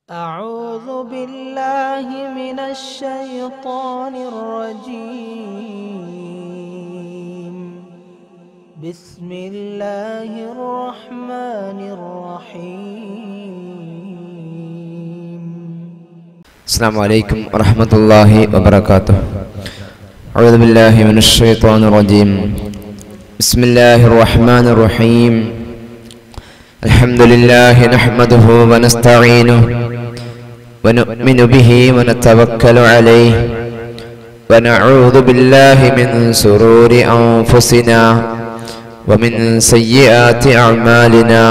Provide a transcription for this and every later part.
أعوذ بالله من الشيطان الرجيم بسم الله الرحمن الرحيم السلام عليكم ورحمة الله وبركاته أعوذ بالله من الشيطان الرجيم بسم الله الرحمن الرحيم الحمد لله نحمده ونستعينه ونؤمن به ونتوكل عليه ونعوذ بالله من سرور أنفسنا ومن سيئات أعمالنا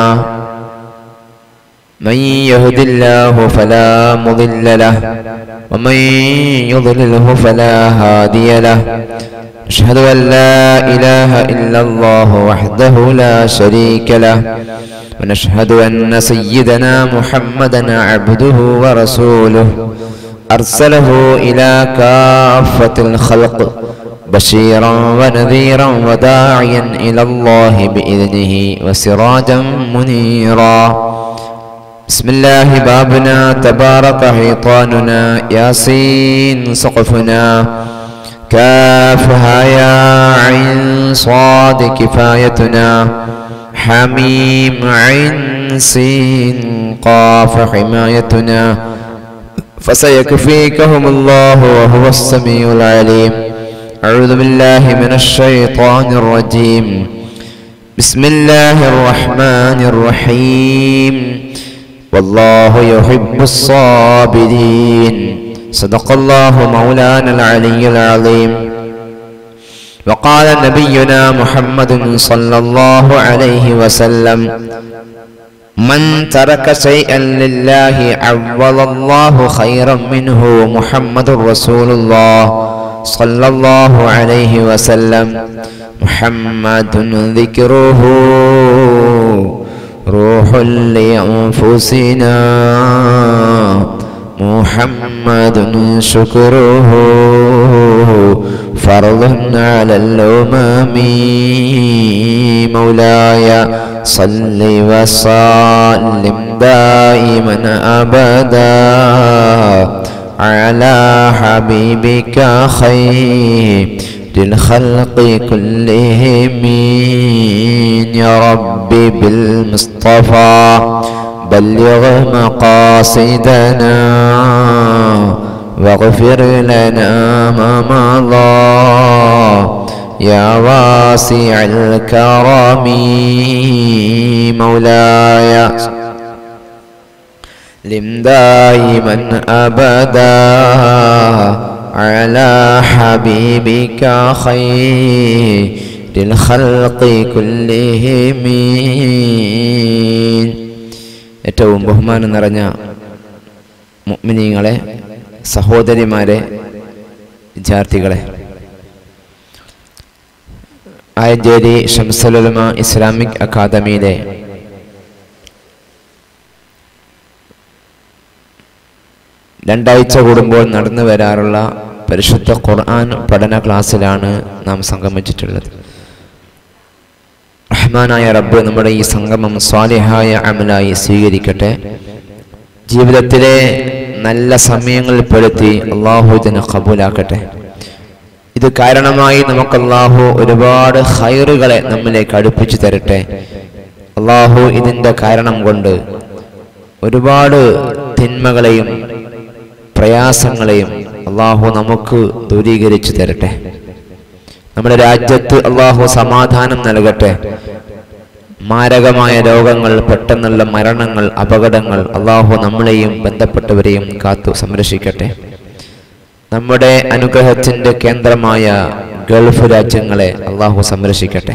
من يهد الله فلا مضل له ومن يضلله فلا هادي له أشهد أن لا إله إلا الله وحده لا شريك له ونشهد أن سيدنا محمدا عبده ورسوله أرسله إلى كافة الخلق بشيرا ونذيرا وداعيا إلى الله بإذنه وسراجا منيرا بسم الله بابنا تبارك حيطاننا ياسين سقفنا كافها يا عين صاد كفايتنا حميم عين سين قاف حمايتنا فسيكفيكهم الله وهو السميع العليم أعوذ بالله من الشيطان الرجيم بسم الله الرحمن الرحيم والله يحب الصابرين صدق الله مولانا العلي العظيم وقال نبينا محمد صلى الله عليه وسلم من ترك شيئا لله عوض الله خيرا منه محمد رسول الله صلى الله عليه وسلم محمد ذكره روح لأنفسنا محمد شكره فرض على الأمم مولاي صل وسلم دائما أبدا على حبيبك خير للخلق كلهم يا ربي بالمصطفى بلغ مقاصدنا واغفر لنا ما مضى يا واسع الكرم مولاي لم دائما أبدا على حبيبك خير للخلق كلهم ഏറ്റവും ബഹുമാനം നിറഞ്ഞ മുഅ്മിനീങ്ങളെ സഹോദരിമാരെ വിദ്യാർത്ഥികളെ ആയഞ്ചേരി ഷംസലുലമ ഇസ്ലാമിക് അക്കാദമിയിലെ രണ്ടാഴ്ച കൂടുമ്പോൾ നടന്നു വരാറുള്ള പരിശുദ്ധ ഖുർആൻ പഠന ക്ലാസ്സിലാണ് നാം സംഗമിച്ചിട്ടുള്ളത് റഹ്മാനായ റബ്ബ് നമ്മുടെ ഈ സംഗമം സ്വാലിഹായ അമലായി സ്വീകരിക്കട്ടെ ജീവിതത്തിലെ നല്ല സമയങ്ങളിൽ പെടുത്തി അള്ളാഹു ഇതിനെ കബൂലാക്കട്ടെ ഇത് കാരണമായി നമുക്ക് അള്ളാഹു ഒരുപാട് ഹൈറുകളെ നമ്മിലേക്ക് അടുപ്പിച്ചു തരട്ടെ അള്ളാഹു ഇതിൻ്റെ കാരണം കൊണ്ട് ഒരുപാട് തിന്മകളെയും പ്രയാസങ്ങളെയും അള്ളാഹു നമുക്ക് ദൂരീകരിച്ചു തരട്ടെ നമ്മുടെ രാജ്യത്ത് അള്ളാഹു സമാധാനം നൽകട്ടെ മാരകമായ രോഗങ്ങൾ പെട്ടെന്നുള്ള മരണങ്ങൾ അപകടങ്ങൾ അള്ളാഹു നമ്മളെയും ബന്ധപ്പെട്ടവരെയും കാത്തു സംരക്ഷിക്കട്ടെ നമ്മുടെ അനുഗ്രഹത്തിന്റെ കേന്ദ്രമായ ഗൾഫ് രാജ്യങ്ങളെ അള്ളാഹു സംരക്ഷിക്കട്ടെ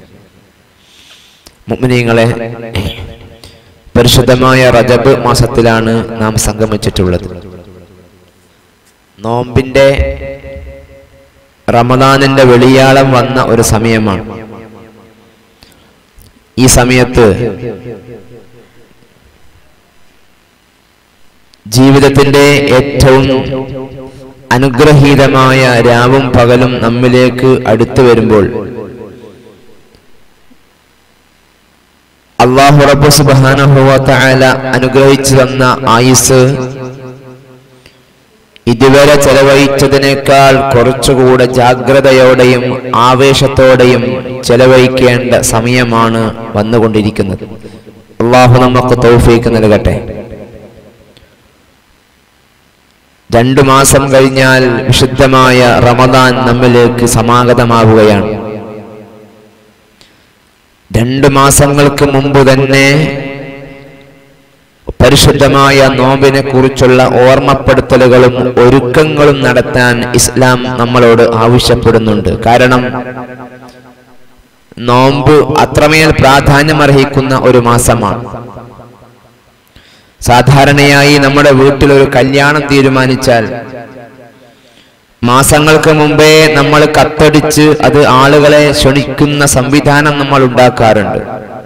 മുഗ്നീങ്ങളെ പരിശുദ്ധമായ റജബ് മാസത്തിലാണ് നാം സംഗമിച്ചിട്ടുള്ളത് നോമ്പിന്റെ റമദാനിന്റെ വെളിയാളം വന്ന ഒരു സമയമാണ് ഈ സമയത്ത് ജീവിതത്തിന്റെ ഏറ്റവും അനുഗ്രഹീതമായ രാവും പകലും നമ്മിലേക്ക് അടുത്തു വരുമ്പോൾ അള്ളാഹു റബ്ബു സുബാനഹുവല അനുഗ്രഹിച്ചു തന്ന ആയുസ് ഇതുവരെ ചെലവഴിച്ചതിനേക്കാൾ കുറച്ചുകൂടെ ജാഗ്രതയോടെയും ആവേശത്തോടെയും ചെലവഴിക്കേണ്ട സമയമാണ് വന്നുകൊണ്ടിരിക്കുന്നത് അള്ളാഹു നമുക്ക് തൗഫീക്ക് നൽകട്ടെ രണ്ടു മാസം കഴിഞ്ഞാൽ വിശുദ്ധമായ റമദാൻ നമ്മിലേക്ക് സമാഗതമാവുകയാണ് രണ്ടു മാസങ്ങൾക്ക് മുമ്പ് തന്നെ പരിശുദ്ധമായ നോമ്പിനെ കുറിച്ചുള്ള ഓർമ്മപ്പെടുത്തലുകളും ഒരുക്കങ്ങളും നടത്താൻ ഇസ്ലാം നമ്മളോട് ആവശ്യപ്പെടുന്നുണ്ട് കാരണം നോമ്പ് അത്രമേൽ പ്രാധാന്യമർഹിക്കുന്ന ഒരു മാസമാണ് സാധാരണയായി നമ്മുടെ വീട്ടിൽ ഒരു കല്യാണം തീരുമാനിച്ചാൽ മാസങ്ങൾക്ക് മുമ്പേ നമ്മൾ കത്തടിച്ച് അത് ആളുകളെ ക്ഷണിക്കുന്ന സംവിധാനം നമ്മൾ ഉണ്ടാക്കാറുണ്ട്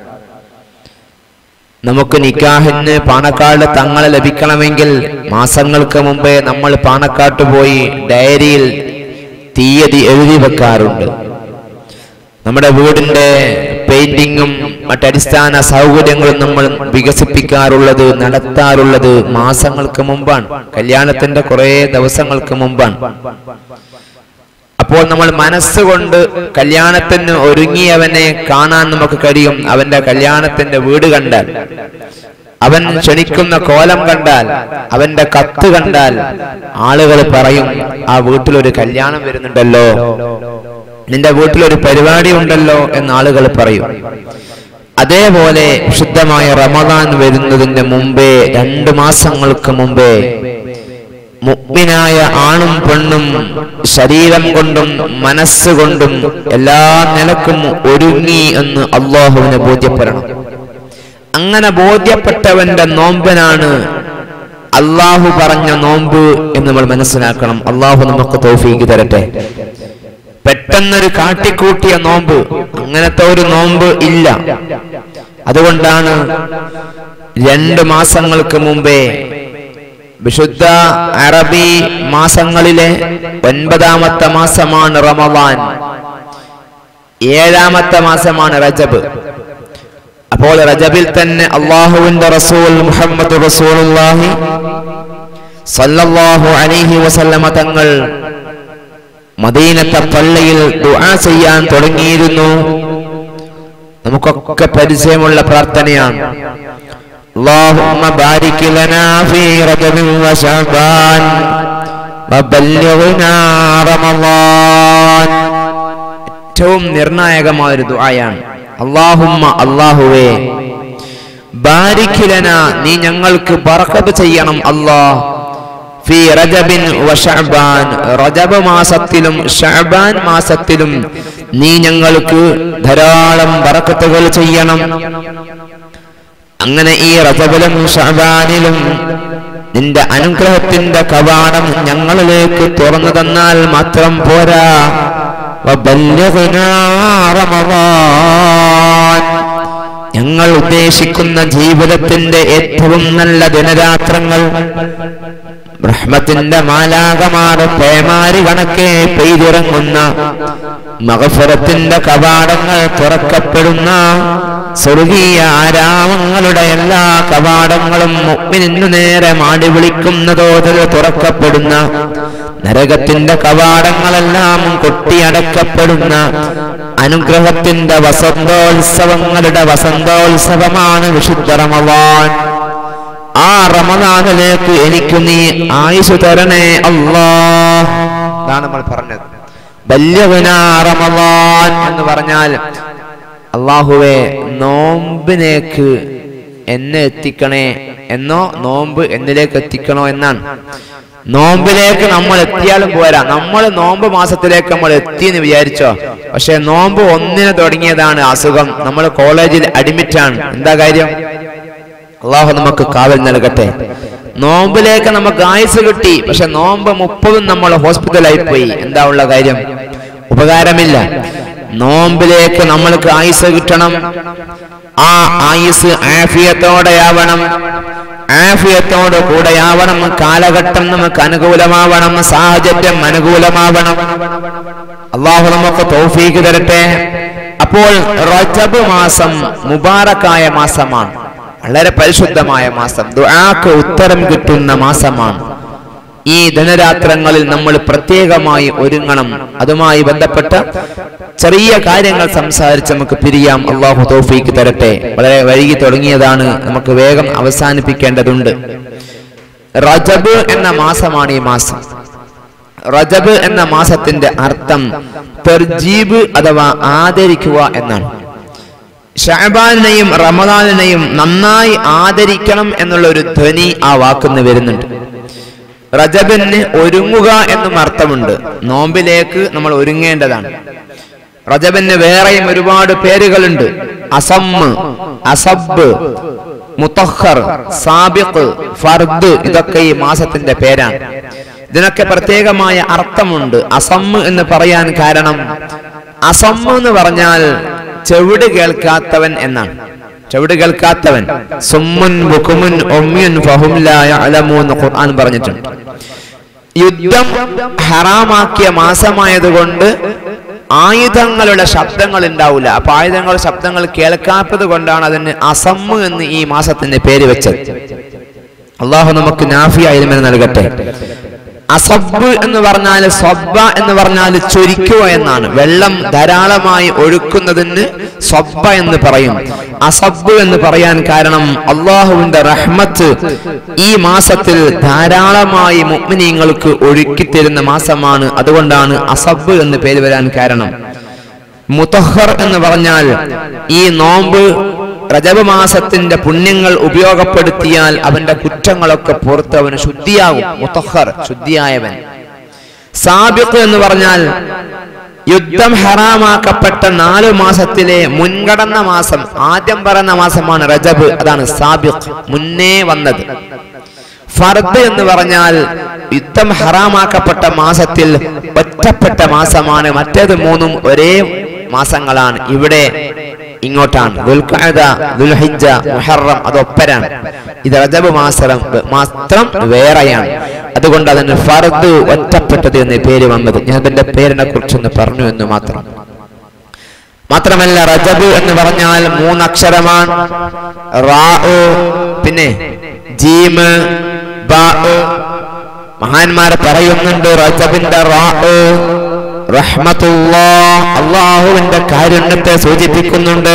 നമുക്ക് നിക്കാഹിന് പാണക്കാട് തങ്ങളെ ലഭിക്കണമെങ്കിൽ മാസങ്ങൾക്ക് മുമ്പേ നമ്മൾ പാണക്കാട്ട് പോയി ഡയറിയിൽ തീയതി എഴുതി വെക്കാറുണ്ട് നമ്മുടെ വീടിന്റെ പെയിന്റിങ്ങും മറ്റടിസ്ഥാന സൗകര്യങ്ങളും നമ്മൾ വികസിപ്പിക്കാറുള്ളത് നടത്താറുള്ളത് മാസങ്ങൾക്ക് മുമ്പാണ് കല്യാണത്തിന്റെ കുറെ ദിവസങ്ങൾക്ക് മുമ്പാണ് അപ്പോൾ നമ്മൾ മനസ്സുകൊണ്ട് കല്യാണത്തിന് ഒരുങ്ങിയവനെ കാണാൻ നമുക്ക് കഴിയും അവന്റെ കല്യാണത്തിന്റെ വീട് കണ്ടാൽ അവൻ ക്ഷണിക്കുന്ന കോലം കണ്ടാൽ അവന്റെ കത്ത് കണ്ടാൽ ആളുകൾ പറയും ആ വീട്ടിലൊരു കല്യാണം വരുന്നുണ്ടല്ലോ നിന്റെ വീട്ടിലൊരു പരിപാടി ഉണ്ടല്ലോ എന്ന് ആളുകൾ പറയും അതേപോലെ ശുദ്ധമായ റമദാൻ വരുന്നതിന്റെ മുമ്പേ രണ്ടു മാസങ്ങൾക്ക് മുമ്പേ മുഗ്മിനായ ആണും പെണ്ണും ശരീരം കൊണ്ടും മനസ്സുകൊണ്ടും എല്ലാ നിലക്കും ഒരുങ്ങി എന്ന് അള്ളാഹുവിനെ ബോധ്യപ്പെടണം അങ്ങനെ ബോധ്യപ്പെട്ടവന്റെ നോമ്പനാണ് അള്ളാഹു പറഞ്ഞ നോമ്പ് എന്ന് നമ്മൾ മനസ്സിലാക്കണം അള്ളാഹു നമുക്ക് തോഫീക്ക് തരട്ടെ പെട്ടെന്നൊരു കാട്ടിക്കൂട്ടിയ നോമ്പ് അങ്ങനത്തെ ഒരു നോമ്പ് ഇല്ല അതുകൊണ്ടാണ് രണ്ട് മാസങ്ങൾക്ക് മുമ്പേ വിശുദ്ധ അറബി മാസങ്ങളിലെ ഒൻപതാമത്തെ മാസമാണ് റമദാൻ ഏഴാമത്തെ മാസമാണ് റജബ് അപ്പോൾ റജബിൽ തന്നെ അള്ളാഹുവിന്റെ റസൂൽ മുഹമ്മദ് റസൂലുള്ളാഹി സല്ലല്ലാഹു അലൈഹി വസല്ലമ തങ്ങൾ മദീനത്തെ പള്ളിയിൽ ദുആ ചെയ്യാൻ തുടങ്ങിയിരുന്നു നമുക്കൊക്കെ പരിചയമുള്ള പ്രാർത്ഥനയാണ് اللهم بارك لنا في رجب وشعبان وبلغنا رمضان ഏറ്റവും നിർണായകമായ ഒരു ദുആയാണ് അള്ളാഹുമ്മ അള്ളാഹുവേ ബാരിഖിലന നീ ഞങ്ങൾക്ക് ബർക്കത്ത് ചെയ്യണം അല്ലാഹ് ഫി റജബിൻ വശഅബാൻ റജബ് മാസത്തിലും ഷഅബാൻ മാസത്തിലും നീ ഞങ്ങൾക്ക് ധാരാളം ബറക്കത്തുകൾ ചെയ്യണം അങ്ങനെ ഈ റജബിലും ഷഅബാനിലും നിന്റെ അനുഗ്രഹത്തിന്റെ കവാടം ഞങ്ങളിലേക്ക് തുറന്നു തന്നാൽ മാത്രം പോരാ വബല്ലിഗ്നാ റമളാൻ ഞങ്ങൾ ഉദ്ദേശിക്കുന്ന ജീവിതത്തിന്റെ ഏറ്റവും നല്ല ദിനരാത്രങ്ങൾ ബ്രഹ്മത്തിന്റെ മാലാകമാറ് പേമാരി കണക്കെ പെയ്തിറങ്ങുന്ന മകഫുറത്തിന്റെ കവാടങ്ങൾ തുറക്കപ്പെടുന്ന സ്വർഗീയ ആരാമങ്ങളുടെ എല്ലാ കവാടങ്ങളും മുഗ്മിനു നേരെ മാടി വിളിക്കുന്ന തോതിൽ തുറക്കപ്പെടുന്ന നരകത്തിന്റെ കവാടങ്ങളെല്ലാം കൊട്ടിയടക്കപ്പെടുന്ന അനുഗ്രഹത്തിന്റെ വസന്തോത്സവങ്ങളുടെ വസന്തോത്സവമാണ് വിശുദ്ധ റമവാൻ ആ റമദാനിലേക്ക് എനിക്ക് നീ ആയുസ് തരണേ അല്ലാ ഇതാണ് നമ്മൾ പറഞ്ഞത് ബല്യവിനാ റമദാൻ എന്ന് പറഞ്ഞാൽ അള്ളാഹുവെ നോമ്പിനേക്ക് എന്നെ എത്തിക്കണേ എന്നോ നോമ്പ് എന്നിലേക്ക് എത്തിക്കണോ എന്നാണ് നോമ്പിലേക്ക് നമ്മൾ എത്തിയാലും പോരാ നമ്മൾ നോമ്പ് മാസത്തിലേക്ക് നമ്മൾ എത്തി എന്ന് വിചാരിച്ചോ പക്ഷെ നോമ്പ് ഒന്നിന് തുടങ്ങിയതാണ് അസുഖം നമ്മൾ കോളേജിൽ അഡ്മിറ്റ് ആണ് എന്താ കാര്യം അള്ളാഹു നമുക്ക് കാവൽ നൽകട്ടെ നോമ്പിലേക്ക് നമുക്ക് ആയുസ് കിട്ടി പക്ഷെ നോമ്പ് മുപ്പതും നമ്മൾ ഹോസ്പിറ്റലായി പോയി എന്താ ഉള്ള കാര്യം ഉപകാരമില്ല നോമ്പിലേക്ക് നമ്മൾക്ക് ആയുസ് കിട്ടണം ആ ആയുസ് ആഫിയത്തോടെയാവണം ആഫിയത്തോട് കൂടെയാവണം കാലഘട്ടം നമുക്ക് അനുകൂലമാവണം സാഹചര്യം അനുകൂലമാവണം അള്ളാഹു നമുക്ക് തോഫീക്ക് തരട്ടെ അപ്പോൾ റജബ് മാസം മുബാറക്കായ മാസമാണ് വളരെ പരിശുദ്ധമായ മാസം ദുആക്ക് ഉത്തരം കിട്ടുന്ന മാസമാണ് ഈ ധനരാത്രങ്ങളിൽ നമ്മൾ പ്രത്യേകമായി ഒരുങ്ങണം അതുമായി ബന്ധപ്പെട്ട ചെറിയ കാര്യങ്ങൾ സംസാരിച്ച് നമുക്ക് പിരിയാം അള്ളാഹു തോഫീക്ക് തരട്ടെ വളരെ വൈകി തുടങ്ങിയതാണ് നമുക്ക് വേഗം അവസാനിപ്പിക്കേണ്ടതുണ്ട് റജബ് എന്ന മാസമാണ് ഈ മാസം റജബ് എന്ന മാസത്തിന്റെ അർത്ഥം തെർജീബ് അഥവാ ആദരിക്കുക എന്നാണ് ഷഹബാലിനെയും റമദാനിനെയും നന്നായി ആദരിക്കണം എന്നുള്ള ഒരു ധ്വനി ആ വാക്കുന്ന് വരുന്നുണ്ട് റജബിന് ഒരുങ്ങുക എന്നും അർത്ഥമുണ്ട് നോമ്പിലേക്ക് നമ്മൾ ഒരുങ്ങേണ്ടതാണ് റജബിന് വേറെയും ഒരുപാട് പേരുകളുണ്ട് അസമ്മ് അസബ് മുത്തഹർ സാബിഖ് ഫർദ് ഇതൊക്കെ ഈ മാസത്തിന്റെ പേരാണ് ഇതിനൊക്കെ പ്രത്യേകമായ അർത്ഥമുണ്ട് അസമ്മ് എന്ന് പറയാൻ കാരണം അസമ്മ് എന്ന് പറഞ്ഞാൽ ചെവിട് കേൾക്കാത്തവൻ എന്നാണ് ചെവിട് കേൾക്കാത്തവൻ സുമ്മുൻ ബുക്കുമുൻ ഒമ്മുൻ ഫഹും ലാ യഅലമൂ എന്ന് ഖുർആൻ പറഞ്ഞിട്ടുണ്ട് യുദ്ധം ഹറാമാക്കിയ മാസമായതുകൊണ്ട് ആയുധങ്ങളുടെ ശബ്ദങ്ങൾ ഉണ്ടാവില്ല അപ്പൊ ആയുധങ്ങളുടെ ശബ്ദങ്ങൾ കേൾക്കാത്തത് കൊണ്ടാണ് അതിന് അസമ്മ് എന്ന് ഈ മാസത്തിന്റെ പേര് വെച്ചത് അള്ളാഹു നമുക്ക് നാഫിയായിരുന്നു നൽകട്ടെ അസബ് എന്ന് പറഞ്ഞാൽ സ്വബ എന്ന് പറഞ്ഞാൽ ചൊരിക്കുക എന്നാണ് വെള്ളം ധാരാളമായി ഒഴുക്കുന്നതിന് സ്വബ എന്ന് പറയും അസബ് എന്ന് പറയാൻ കാരണം അള്ളാഹുവിന്റെ റഹ്മത്ത് ഈ മാസത്തിൽ ധാരാളമായി മുഗ്മിനീങ്ങൾക്ക് ഒഴുക്കിത്തരുന്ന മാസമാണ് അതുകൊണ്ടാണ് അസബ് എന്ന് പേര് വരാൻ കാരണം മുത്തഹർ എന്ന് പറഞ്ഞാൽ ഈ നോമ്പ് റജബ് മാസത്തിന്റെ പുണ്യങ്ങൾ ഉപയോഗപ്പെടുത്തിയാൽ അവന്റെ കുറ്റങ്ങളൊക്കെ പുറത്ത് അവന് ശുദ്ധിയാകും മുത്തഹർ ശുദ്ധിയായവൻ സാബിഖ് എന്ന് പറഞ്ഞാൽ യുദ്ധം ഹറാമാക്കപ്പെട്ട നാലു മാസത്തിലെ മുൻകടന്ന മാസം ആദ്യം പറയുന്ന മാസമാണ് റജബ് അതാണ് സാബിഖ് മുന്നേ വന്നത് ഫർദ് എന്ന് പറഞ്ഞാൽ യുദ്ധം ഹറാമാക്കപ്പെട്ട മാസത്തിൽ ഒറ്റപ്പെട്ട മാസമാണ് മറ്റേത് മൂന്നും ഒരേ മാസങ്ങളാണ് ഇവിടെ ഇങ്ങോട്ടാണ് ദുൽഖഅദ, ദുൽഹിജ്ജ, മുഹറം അത് ഒപ്പരാണ് ഇത് റജബ് മാസം മാത്രം വേറെയാണ് അതുകൊണ്ട് അതിന് ഫർദ് ഒറ്റപ്പെട്ടത് എന്ന് പേര് വന്നത് ഞാൻ അതിന്റെ പേരിനെ കുറിച്ചൊന്ന് പറഞ്ഞു എന്ന് മാത്രം മാത്രമല്ല റജബ് എന്ന് പറഞ്ഞാൽ മൂന്നക്ഷരമാണ് റാ പിന്നെ ജീമ് ബാ മഹാന്മാർ പറയുന്നുണ്ട് റജബിന്റെ റാ റഹ്മത്തുല്ലാ അള്ളാഹുവിന്റെ കാരുണ്യത്തെ സൂചിപ്പിക്കുന്നുണ്ട്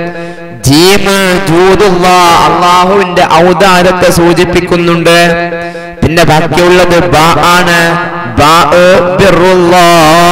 ജീമ് ജൂദുള്ള അള്ളാഹുവിന്റെ ഔദാരത്തെ സൂചിപ്പിക്കുന്നുണ്ട് പിന്നെ ബാക്കിയുള്ളത് ബാ ആണ് ബാ ബിറുല്ലാ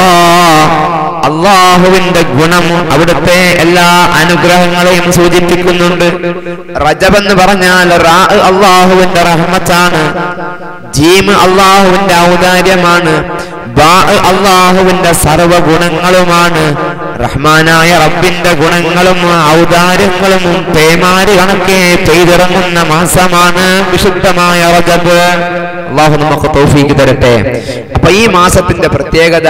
അള്ളാഹുവിന്റെ ഗുണം അവിടുത്തെ എല്ലാ അനുഗ്രഹങ്ങളെയും സൂചിപ്പിക്കുന്നുണ്ട് റജബ് എന്ന് പറഞ്ഞാൽ റാ അള്ളാഹുവിന്റെ റഹ്മത്താണ് ജീമ് അള്ളാഹുവിന്റെ ഔദാര്യമാണ് ബാ അള്ളാഹുവിന്റെ സർവ ഗുണങ്ങളുമാണ് റഹ്മാനായ റബ്ബിന്റെ ഗുണങ്ങളും ഔദാര്യങ്ങളും പേമാര് കണക്കെ പെയ്തിറങ്ങുന്ന മാസമാണ് വിശുദ്ധമായ റജബ് അള്ളാഹു നമുക്ക് തോഫീക്ക് തരട്ടെ അപ്പൊ ഈ മാസത്തിന്റെ പ്രത്യേകത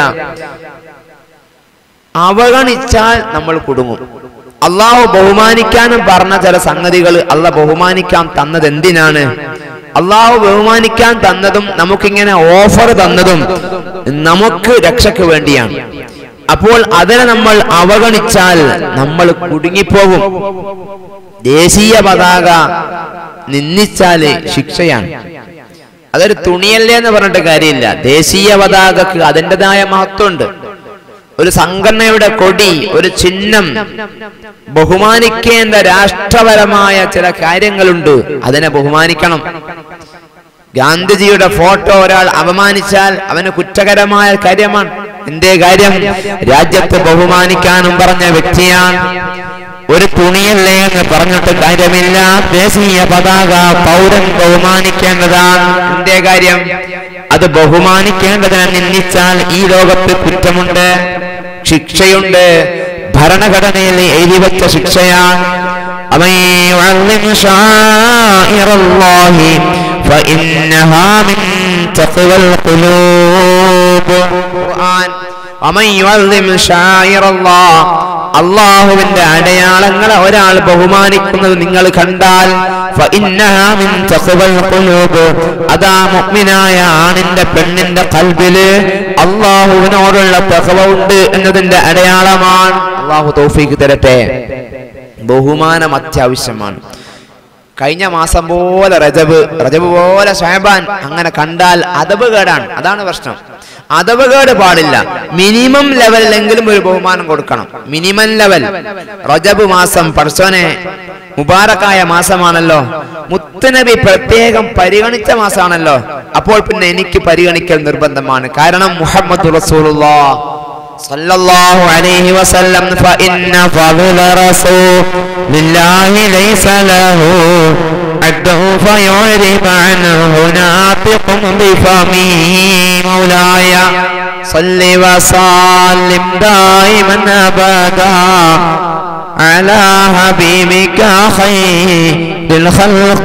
അവഗണിച്ചാൽ നമ്മൾ കുടുങ്ങും അള്ളാഹു ബഹുമാനിക്കാനും പറഞ്ഞ ചില സംഗതികൾ അല്ല ബഹുമാനിക്കാൻ തന്നത് എന്തിനാണ് അള്ളാഹു ബഹുമാനിക്കാൻ തന്നതും നമുക്കിങ്ങനെ ഓഫർ തന്നതും നമുക്ക് രക്ഷയ്ക്ക് വേണ്ടിയാണ് അപ്പോൾ അതിനെ നമ്മൾ അവഗണിച്ചാൽ നമ്മൾ കുടുങ്ങിപ്പോകും ദേശീയ പതാക നിന്ദിച്ചാല് ശിക്ഷയാണ് അതൊരു തുണിയല്ലേ എന്ന് പറഞ്ഞിട്ട് കാര്യമില്ല ദേശീയ പതാകക്ക് അതിൻ്റെതായ മഹത്വമുണ്ട് ഒരു സംഘടനയുടെ കൊടി ഒരു ചിഹ്നം ബഹുമാനിക്കേണ്ട രാഷ്ട്രപരമായ ചില കാര്യങ്ങളുണ്ട് അതിനെ ബഹുമാനിക്കണം ഗാന്ധിജിയുടെ ഫോട്ടോ ഒരാൾ അപമാനിച്ചാൽ അവന് കുറ്റകരമായ കാര്യമാണ് എന്തേ കാര്യം രാജ്യത്ത് ബഹുമാനിക്കാനും പറഞ്ഞ വ്യക്തിയാണ് ഒരു തുണിയല്ലേ എന്ന് പറഞ്ഞിട്ട് കാര്യമില്ല ദേശീയ പതാക പൗരൻ ബഹുമാനിക്കേണ്ടതാണ് എന്തേ കാര്യം അത് ബഹുമാനിക്കേണ്ടതിനെ നിന്ദിച്ചാൽ ഈ ലോകത്ത് കുറ്റമുണ്ട് ശിക്ഷയുണ്ട് ഭരണഘടനയിൽ എഴുതി വെച്ച ശിക്ഷയാണ് ومن يعظم شعائر الله فإنها من تقوى القلوب ഖുർആൻ ومن يعظم شعائر الله അള്ളാഹുവിന്റെ അടയാളങ്ങളെ ഒരാൾ ബഹുമാനിക്കുന്നത് നിങ്ങൾ കണ്ടാൽ فإنها من تقوى القلوب അതാ മുഅ്മിനായ ആണിന്റെ പെണ്ണിന്റെ കൽബില് അള്ളാഹുവിനോടുള്ള തഖവ ഉണ്ട് എന്നതിന്റെ അടയാളമാണ് അള്ളാഹു തൗഫീക്ക് തരട്ടെ ബഹുമാനം അത്യാവശ്യമാണ് കഴിഞ്ഞ മാസം പോലെ റജബ് റജബ് പോലെ ഷാബാൻ അങ്ങനെ കണ്ടാൽ അതബ് കേടാണ് അതാണ് പ്രശ്നം അതബ് കേട് പാടില്ല മിനിമം ലെവലിലെങ്കിലും ഒരു ബഹുമാനം കൊടുക്കണം മിനിമം ലെവൽ റജബ് മാസം പർസോനെ മുബാറക്കായ മാസമാണല്ലോ മുത്തനബി പ്രത്യേകം പരിഗണിച്ച മാസമാണല്ലോ അപ്പോൾ പിന്നെ എനിക്ക് പരിഗണിക്കൽ നിർബന്ധമാണ് കാരണം മുഹമ്മദ് റസൂലുള്ളാഹ് صلى الله عليه وسلم فإن فضل رسول لله ليس له عد فيعرب عنه ناطق بفمه مولاي صل وسلم دائما أبدا على حبيبك خير الخلق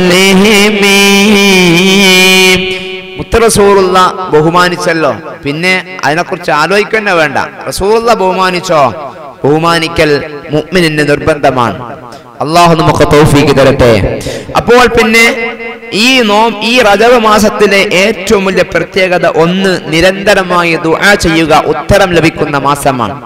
كلهم മുത്തറസൂറുള്ള ബഹുമാനിച്ചല്ലോ പിന്നെ അതിനെക്കുറിച്ച് ആലോചിക്കന്നെ വേണ്ട റസൂറുള്ള ബഹുമാനിച്ചോ ബഹുമാനിക്കൽ മുഅ്മിനിന് നിർബന്ധമാണ് അള്ളാഹു നമുക്ക് തൗഫീക്ക് തരട്ടെ അപ്പോൾ പിന്നെ ഈ നോ ഈ റജബ് മാസത്തിലെ ഏറ്റവും വലിയ പ്രത്യേകത ഒന്ന് നിരന്തരമായി ദുആ ചെയ്യുക ഉത്തരം ലഭിക്കുന്ന മാസമാണ്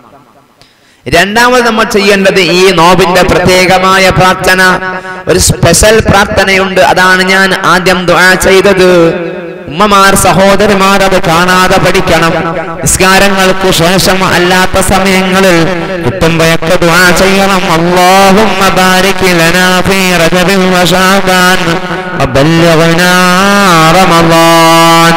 രണ്ടാമത് നമ്മൾ ചെയ്യേണ്ടത് ഈ നോബിന്റെ പ്രത്യേകമായ പ്രാർത്ഥന ഒരു സ്പെഷ്യൽ പ്രാർത്ഥനയുണ്ട് അതാണ് ഞാൻ ആദ്യം ദുആ ചെയ്തത് ഉമ്മമാർ സഹോദരിമാർ അത് കാണാതെ പഠിക്കണം നിസ്കാരങ്ങൾക്ക് ശേഷം അല്ലാത്ത സമയങ്ങളിൽ കിട്ടുമ്പോഴൊക്കെ ദുആ ചെയ്യണം അല്ലാഹുമ്മ ബാരിക് ലനാ ഫീ റജബിൻ വശഅബാൻ വബല്ലിഗ്നാ റമളാൻ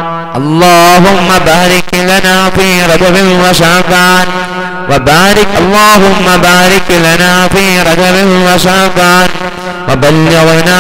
اللهم بارك لنا في رجب وشعبان وبارك اللهم بارك لنا في رجب وشعبان وبلغنا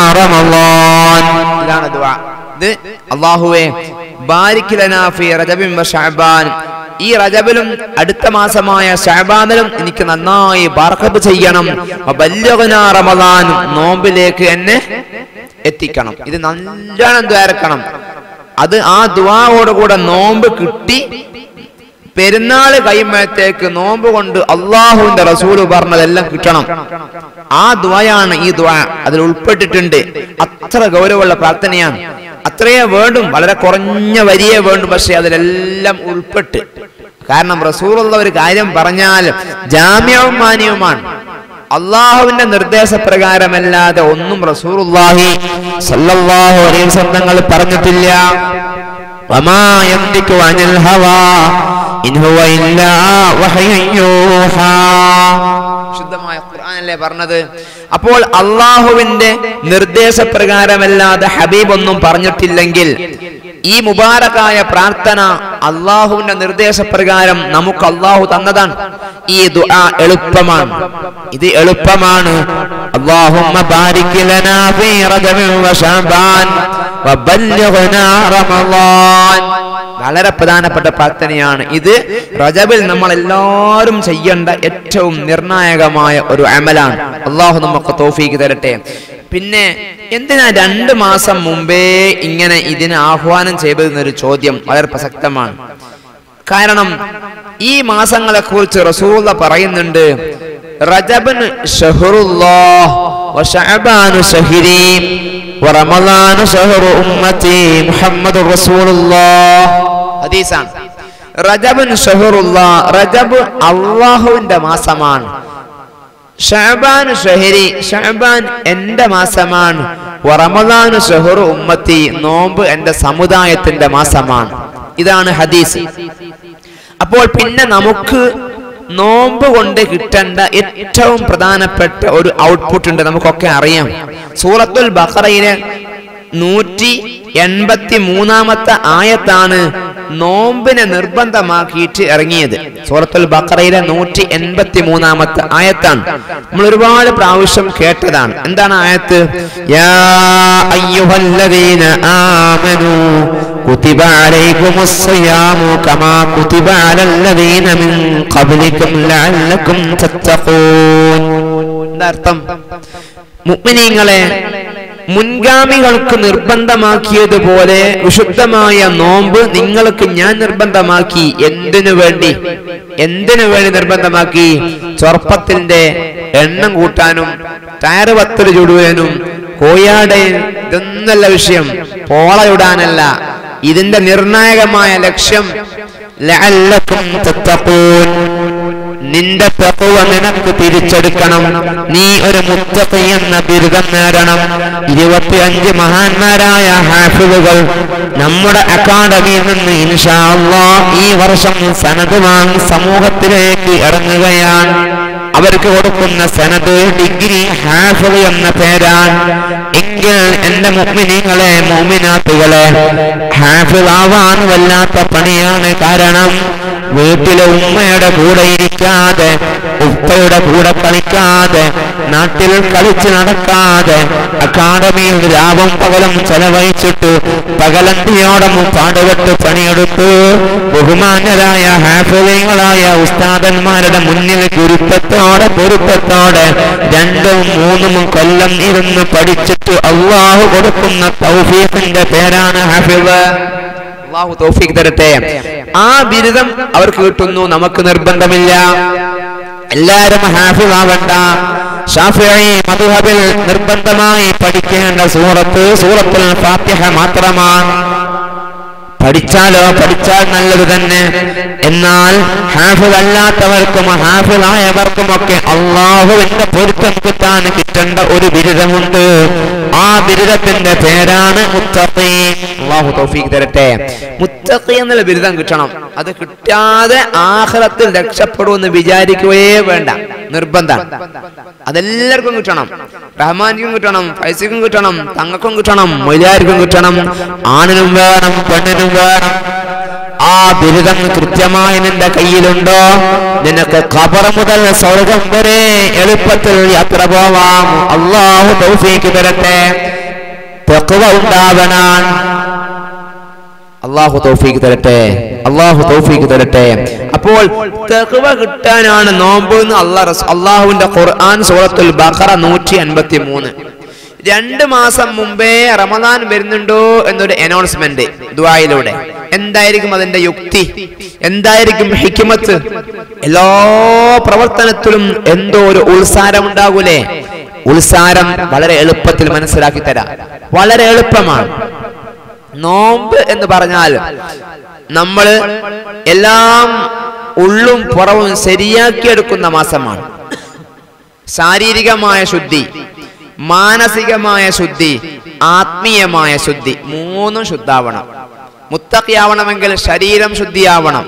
رمضان ഇതാണ് ദുആ ഇത് അല്ലാഹുവേ ബാരിക് ലനാ ഫീ റജബിൻ വശഅബാൻ ഈ റജബിലും അടുത്ത മാസമായ ഷഅബാനിലും എനിക്ക് നന്നായി ബർക്കത്ത് ചെയ്യണം വബല്ലിഗ്നാ റമളാൻ നോമ്പിലേക്ക് എന്നെ എത്തിക്കണം ഇത് നല്ലോണം ദ്വാരക്കണം അത് ആ ദുവായോടുകൂടെ നോമ്പ് കിട്ടി പെരുന്നാള് കഴിയുമ്പോഴത്തേക്ക് നോമ്പ് കൊണ്ട് അള്ളാഹുവിന്റെ റസൂല് പറഞ്ഞതെല്ലാം കിട്ടണം ആ ദ്വയാണ് ഈ ദ്വ അതിൽ ഉൾപ്പെട്ടിട്ടുണ്ട് അത്ര ഗൗരവമുള്ള പ്രാർത്ഥനയാണ് അത്രയേ വേണ്ടും വളരെ കുറഞ്ഞ വരിയെ വേണ്ടും പക്ഷെ അതിലെല്ലാം ഉൾപ്പെട്ട് കാരണം റസൂലുള്ള ഒരു കാര്യം പറഞ്ഞാൽ ജാമ്യവും മാന്യവുമാണ് അള്ളാഹുവിന്റെ നിർദ്ദേശപ്രകാരമല്ലാതെ ഒന്നും റസൂറുല്ലാഹി സല്ലല്ലാഹു അലൈഹി വസല്ലം തങ്ങൾ പറഞ്ഞിട്ടില്ല വമാ യന്തികു അനിൽ ഹവാ ഇൻ ഹുവ ഇല്ലാ വഹയ്യുൻ യൂഹാ ശുദ്ധമായ ഖുർആനല്ലേ പറഞ്ഞത് അപ്പോൾ അള്ളാഹുവിന്റെ നിർദ്ദേശപ്രകാരമല്ലാതെ ഹബീബ് ഒന്നും പറഞ്ഞിട്ടില്ലെങ്കിൽ ഈ മുബാറക്കായ പ്രാർത്ഥന അള്ളാഹുവിന്റെ നിർദ്ദേശപ്രകാരം നമുക്ക് അള്ളാഹു തന്നതാണ് ഈ ദുആ എളുപ്പമാണ് ഇത് എളുപ്പമാണ് اللهم بارك لنا في رجب وشعبان وبلغنا رمضان വളരെ പ്രധാനപ്പെട്ട പ്രാർത്ഥനയാണ് ഇത് റജബിൽ നമ്മൾ എല്ലാവരും ചെയ്യേണ്ട ഏറ്റവും നിർണായകമായ ഒരു അമലാണ് അള്ളാഹു നമുക്ക് തോഫീക്ക് തരട്ടെ പിന്നെ എന്തിനാ രണ്ട് മാസം മുമ്പേ ഇങ്ങനെ ഇതിന് ആഹ്വാനം ചെയ്തതെന്നൊരു ചോദ്യം വളരെ പ്രസക്തമാണ് കാരണം ഈ മാസങ്ങളെ കുറിച്ച് റസൂല പറയുന്നുണ്ട് റജബന് ഷഹറുല്ലാഹ് വശഅബാനു ഷഹരി വറമളാനു ഷഹറു ഉമ്മത്തി മുഹമ്മദ് റസൂലുള്ളാഹ് ഹദീസാണ് റജബൻ ഷഹറുല്ലാഹ് റജബ് അള്ളാഹുവിന്റെ മാസമാണ് ഷഹബാൻ ഷഹരി ഷഹബാൻ എന്റെ മാസമാണ് റമദാനു ഷഹറു ഉമ്മത്തി നോമ്പ് എന്റെ സമുദായത്തിന്റെ മാസമാണ് ഇതാണ് ഹദീസ് അപ്പോൾ പിന്നെ നമുക്ക് നോമ്പ് കൊണ്ട് കിട്ടേണ്ട ഏറ്റവും പ്രധാനപ്പെട്ട ഒരു ഔട്ട്പുട്ട് ഉണ്ട് നമുക്കൊക്കെ അറിയാം സൂറത്തുൽ ബഖറയിലെ നൂറ്റി എൺപത്തി മൂന്നാമത്തെ ആയത്താണ് നോമ്പിനെ നിർബന്ധമാക്കിയിട്ട് ഇറങ്ങിയത് സൂറത്തുൽ ബഖറയിലെ നൂറ്റി എൺപത്തി മൂന്നാമത്തെ ആയത്താണ് നമ്മൾ ഒരുപാട് പ്രാവശ്യം കേട്ടതാണ് എന്താണ് ആയത്ത് യാ അയ്യുഹല്ലദീന ആമനൂ كتب عليكم الصيام كما كتب على الذين من قبلكم لعلكم تتقون അർത്ഥം മുഅ്മിനീങ്ങളെ മുൻഗാമികൾക്ക് നിർബന്ധമാക്കിയതുപോലെ വിശുദ്ധമായ നോമ്പ് നിങ്ങൾക്ക് ഞാൻ നിർബന്ധമാക്കി എന്തിനു വേണ്ടി എന്തിനു വേണ്ടി നിർബന്ധമാക്കി ചെറുപ്പത്തിന്റെ എണ്ണം കൂട്ടാനും ടയറ് പത്തൽ ചുടുവാനും കോയാടയിൽ ഇതൊന്നല്ല വിഷയം പോളയിടാനല്ല ഇതിന്റെ നിർണായകമായ ലക്ഷ്യം ലഅല്ലക്കും തത്തഖൂൻ നിന്റെ തഖ്വ നിനക്ക് തിരിച്ചെടുക്കണം നീ ഒരു മുത്തഖി എന്ന ബിരുദം നേടണം ഇരുപത്തിയഞ്ച് മഹാന്മാരായ ഹാഫിളുകൾ നമ്മുടെ അക്കാഡമിയിൽ നിന്ന് ഇൻഷാ അല്ലാഹ് ഈ വർഷം സനത് വാങ്ങി സമൂഹത്തിലേക്ക് ഇറങ്ങുകയാണ് അവർക്ക് കൊടുക്കുന്ന സനത് ഡിഗ്രി ഹാഫിള് എന്ന പേരാണ് എങ്കിൽ എന്റെ മുഅ്മിനീങ്ങളെ മുഅ്മിനാത്തുകളെ ഹാഫിളാവാൻ വല്ലാത്ത പണിയാണ് കാരണം വീട്ടിലെ ഉമ്മയുടെ കൂടെ ഇരിക്കാതെ ഉപ്പയുടെ കൂടെ കളിക്കാതെ നാട്ടിൽ കളിച്ച് നടക്കാതെ അക്കാഡമിയിൽ രാവും പകലും ചെലവഴിച്ചിട്ട് പകലന്തിയോടം പാടുപെട്ട് പണിയെടുത്തു ബഹുമാന്യരായ ഹാഫിളീങ്ങളായ ഉസ്താദന്മാരുടെ മുന്നിൽ ഗുരുത്വത്തോടെ പൊരുത്തത്തോടെ രണ്ടും മൂന്നും കൊല്ലം ഇരുന്ന് പഠിച്ചിട്ട് അള്ളാഹു കൊടുക്കുന്ന തൗഫീഖിന്റെ പേരാണ് ഹാഫിള് അള്ളാഹു തൗഫീഖ് തരട്ടെ ആ ബിരുദം അവർക്ക് കിട്ടുന്നു നമുക്ക് നിർബന്ധമില്ല എല്ലാരും ഹാഫിളാവണ്ട ഷാഫിഈ മദ്ഹബിൽ നിർബന്ധമായി പഠിക്കേണ്ട സൂറത്ത് സൂറത്തുൽ ഫാത്തിഹ മാത്രമാണ് പഠിച്ചാലോ പഠിച്ചാൽ നല്ലത് തന്നെ എന്നാൽ ഹാഫിൾ അല്ലാത്തവർക്കും ഹാഫിളായവർക്കുമൊക്കെ അള്ളാഹുവിന്റെ പൊരുത്തം കിട്ടാൻ കിട്ടേണ്ട ഒരു ബിരുദമുണ്ട് ആ ബിരുദത്തിന്റെ പേരാണ് മുത്തഖി അള്ളാഹു തൗഫീഖ് തരട്ടെ മുത്തഖി എന്നുള്ള ബിരുദം കിട്ടണം അത് കിട്ടാതെ ആഖിറത്തിൽ രക്ഷപ്പെടുമെന്ന് വിചാരിക്കുകയേ വേണ്ട നിർബന്ധം അതെല്ലാവർക്കും കിട്ടണം റഹ്മാനിക്കും കിട്ടണം ഫൈസിക്കും കിട്ടണം തങ്ങൾക്കും കിട്ടണം മൊയിലാർക്കും കിട്ടണം ആണിനും വേണം പെണ്ണിനും വേണം ആ ബിരുദം കൃത്യമായി നിന്റെ കയ്യിലുണ്ടോ നിനക്ക് ഖബർ മുതൽ സ്വർഗം വരെ എളുപ്പത്തിൽ യാത്ര പോവാം അള്ളാഹു തൗഫീക്ക് തരട്ടെ തെക്കുവ ഉണ്ടാവണം അള്ളാഹു തൗഫീക്ക് തരട്ടെ അള്ളാഹു തൗഫീക്ക് തരട്ടെ അപ്പോൾ തെക്കുവ കിട്ടാനാണ് നോമ്പ് എന്ന് അള്ളാഹ് അള്ളാഹുവിന്റെ ഖുർആൻ സൂറത്തുൽ ബഖറ നൂറ്റി അൻപത്തി മൂന്ന് രണ്ട് മാസം മുമ്പേ റമദാൻ വരുന്നുണ്ടോ എന്നൊരു അനൗൺസ്മെന്റ് ദുആയിലൂടെ എന്തായിരിക്കും അതിന്റെ യുക്തി എന്തായിരിക്കും ഹിക്മത്ത് എല്ലാ പ്രവർത്തനത്തിലും എന്തോ ഒരു ഉത്സാരം ഉണ്ടാകൂലേ ഉത്സാരം വളരെ എളുപ്പത്തിൽ മനസ്സിലാക്കി തരാം വളരെ എളുപ്പമാണ് നോമ്പ് എന്ന് പറഞ്ഞാൽ നമ്മൾ എല്ലാം ഉള്ളും പുറവും ശരിയാക്കിയെടുക്കുന്ന മാസമാണ് ശാരീരികമായ ശുദ്ധി മാനസികമായ ശുദ്ധി ആത്മീയമായ ശുദ്ധി മൂന്നും ശുദ്ധാവണം മുത്തക്കിയാവണമെങ്കിൽ ശരീരം ശുദ്ധിയാവണം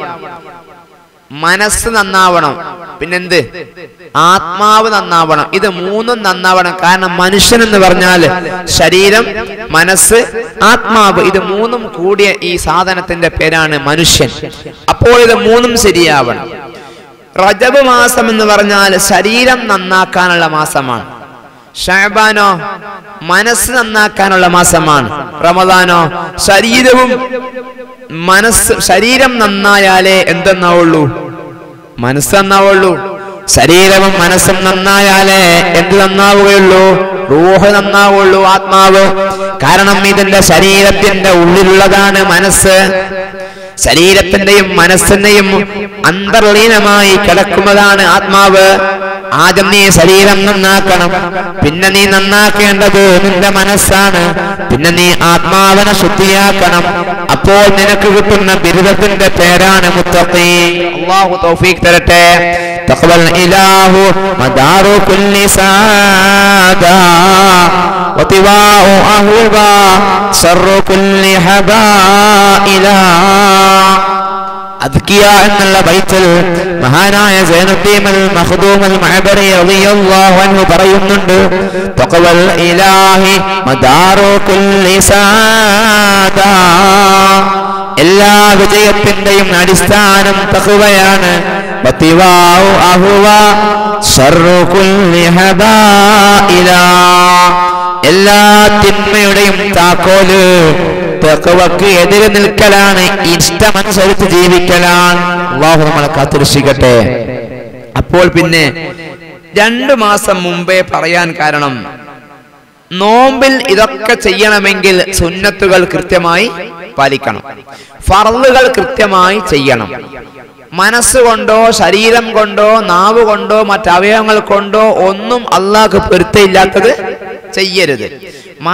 മനസ്സ് നന്നാവണം പിന്നെന്ത് ആത്മാവ് നന്നാവണം ഇത് മൂന്നും നന്നാവണം കാരണം മനുഷ്യൻ എന്ന് പറഞ്ഞാൽ ശരീരം മനസ്സ് ആത്മാവ് ഇത് മൂന്നും കൂടിയ ഈ സാധനത്തിന്റെ പേരാണ് മനുഷ്യൻ അപ്പോൾ ഇത് മൂന്നും ശരിയാവണം റജബ് മാസം എന്ന് പറഞ്ഞാൽ ശരീരം നന്നാക്കാനുള്ള മാസമാണ് ഷാബാനോ മനസ്സ് നന്നാക്കാനുള്ള മാസമാണ് റമദാനോ ശരീരവും മനസ്സ് ശരീരം നന്നായാലേ എന്തെന്നാവുള്ളൂ മനസ്സ് നന്നാവുള്ളൂ ശരീരവും മനസ്സും നന്നായാലേ എന്ത് നന്നാവുകയുള്ളൂ റൂഹ് നന്നാവുള്ളൂ ആത്മാവ് കാരണം ഇതിന്റെ ശരീരത്തിന്റെ ഉള്ളിലുള്ളതാണ് മനസ്സ് ശരീരത്തിന്റെയും മനസ്സിന്റെയും അന്തർലീനമായി കിടക്കുന്നതാണ് ആത്മാവ് ആദ്യം നീ ശരീരം നന്നാക്കണം പിന്നെ നീ നന്നാക്കേണ്ടത് നിന്റെ മനസ്സാണ് പിന്നെ നീ ആത്മാവിനെ ശുദ്ധിയാക്കണം അപ്പോൾ നിനക്ക് കിട്ടുന്ന ബിരുദത്തിന്റെ പേരാണ് മുത്തഖി അല്ലാഹു തൗഫീഖ് തരട്ടെ തഖ്വൽ ഇലാഹു മദാറു കുല്ലി സാദാ وطواء أهوبا شر كل حبائلا അദ്കിയ എന്നുള്ള ബൈത്തിൽ മഹാനായ സൈനുദ്ദീൻ അൽ മഖ്ദൂം അൽ മഅബരി റളിയല്ലാഹു അൻഹു പറയുന്നുണ്ട് തഖവൽ ഇലാഹി മദാറു കുല്ലി സാദാ എല്ലാ വിജയത്തിന്റെയും അടിസ്ഥാനം തഖവയാണ് വത്തിവാഉ അഹുവ ശർറു കുല്ലി ഹബായിലാ എല്ലാ തിന്മയുടെയും താക്കോല് തെക്കവക്ക് എതിരെ നിൽക്കലാണ് ഇഷ്ടമനുസരിച്ച് ജീവിക്കലാണ് അള്ളാഹു നമ്മളെ കാത്തുരക്ഷിക്കട്ടെ അപ്പോൾ പിന്നെ രണ്ടു മാസം മുമ്പേ പറയാൻ കാരണം നോമ്പിൽ ഇതൊക്കെ ചെയ്യണമെങ്കിൽ സുന്നത്തുകൾ കൃത്യമായി പാലിക്കണം ഫറലുകൾ കൃത്യമായി ചെയ്യണം മനസ്സുകൊണ്ടോ ശരീരം കൊണ്ടോ നാവ് കൊണ്ടോ മറ്റവയവങ്ങൾ കൊണ്ടോ ഒന്നും അള്ളാഹ് പൊരുത്തയില്ലാത്തത് ചെയ്യരുത്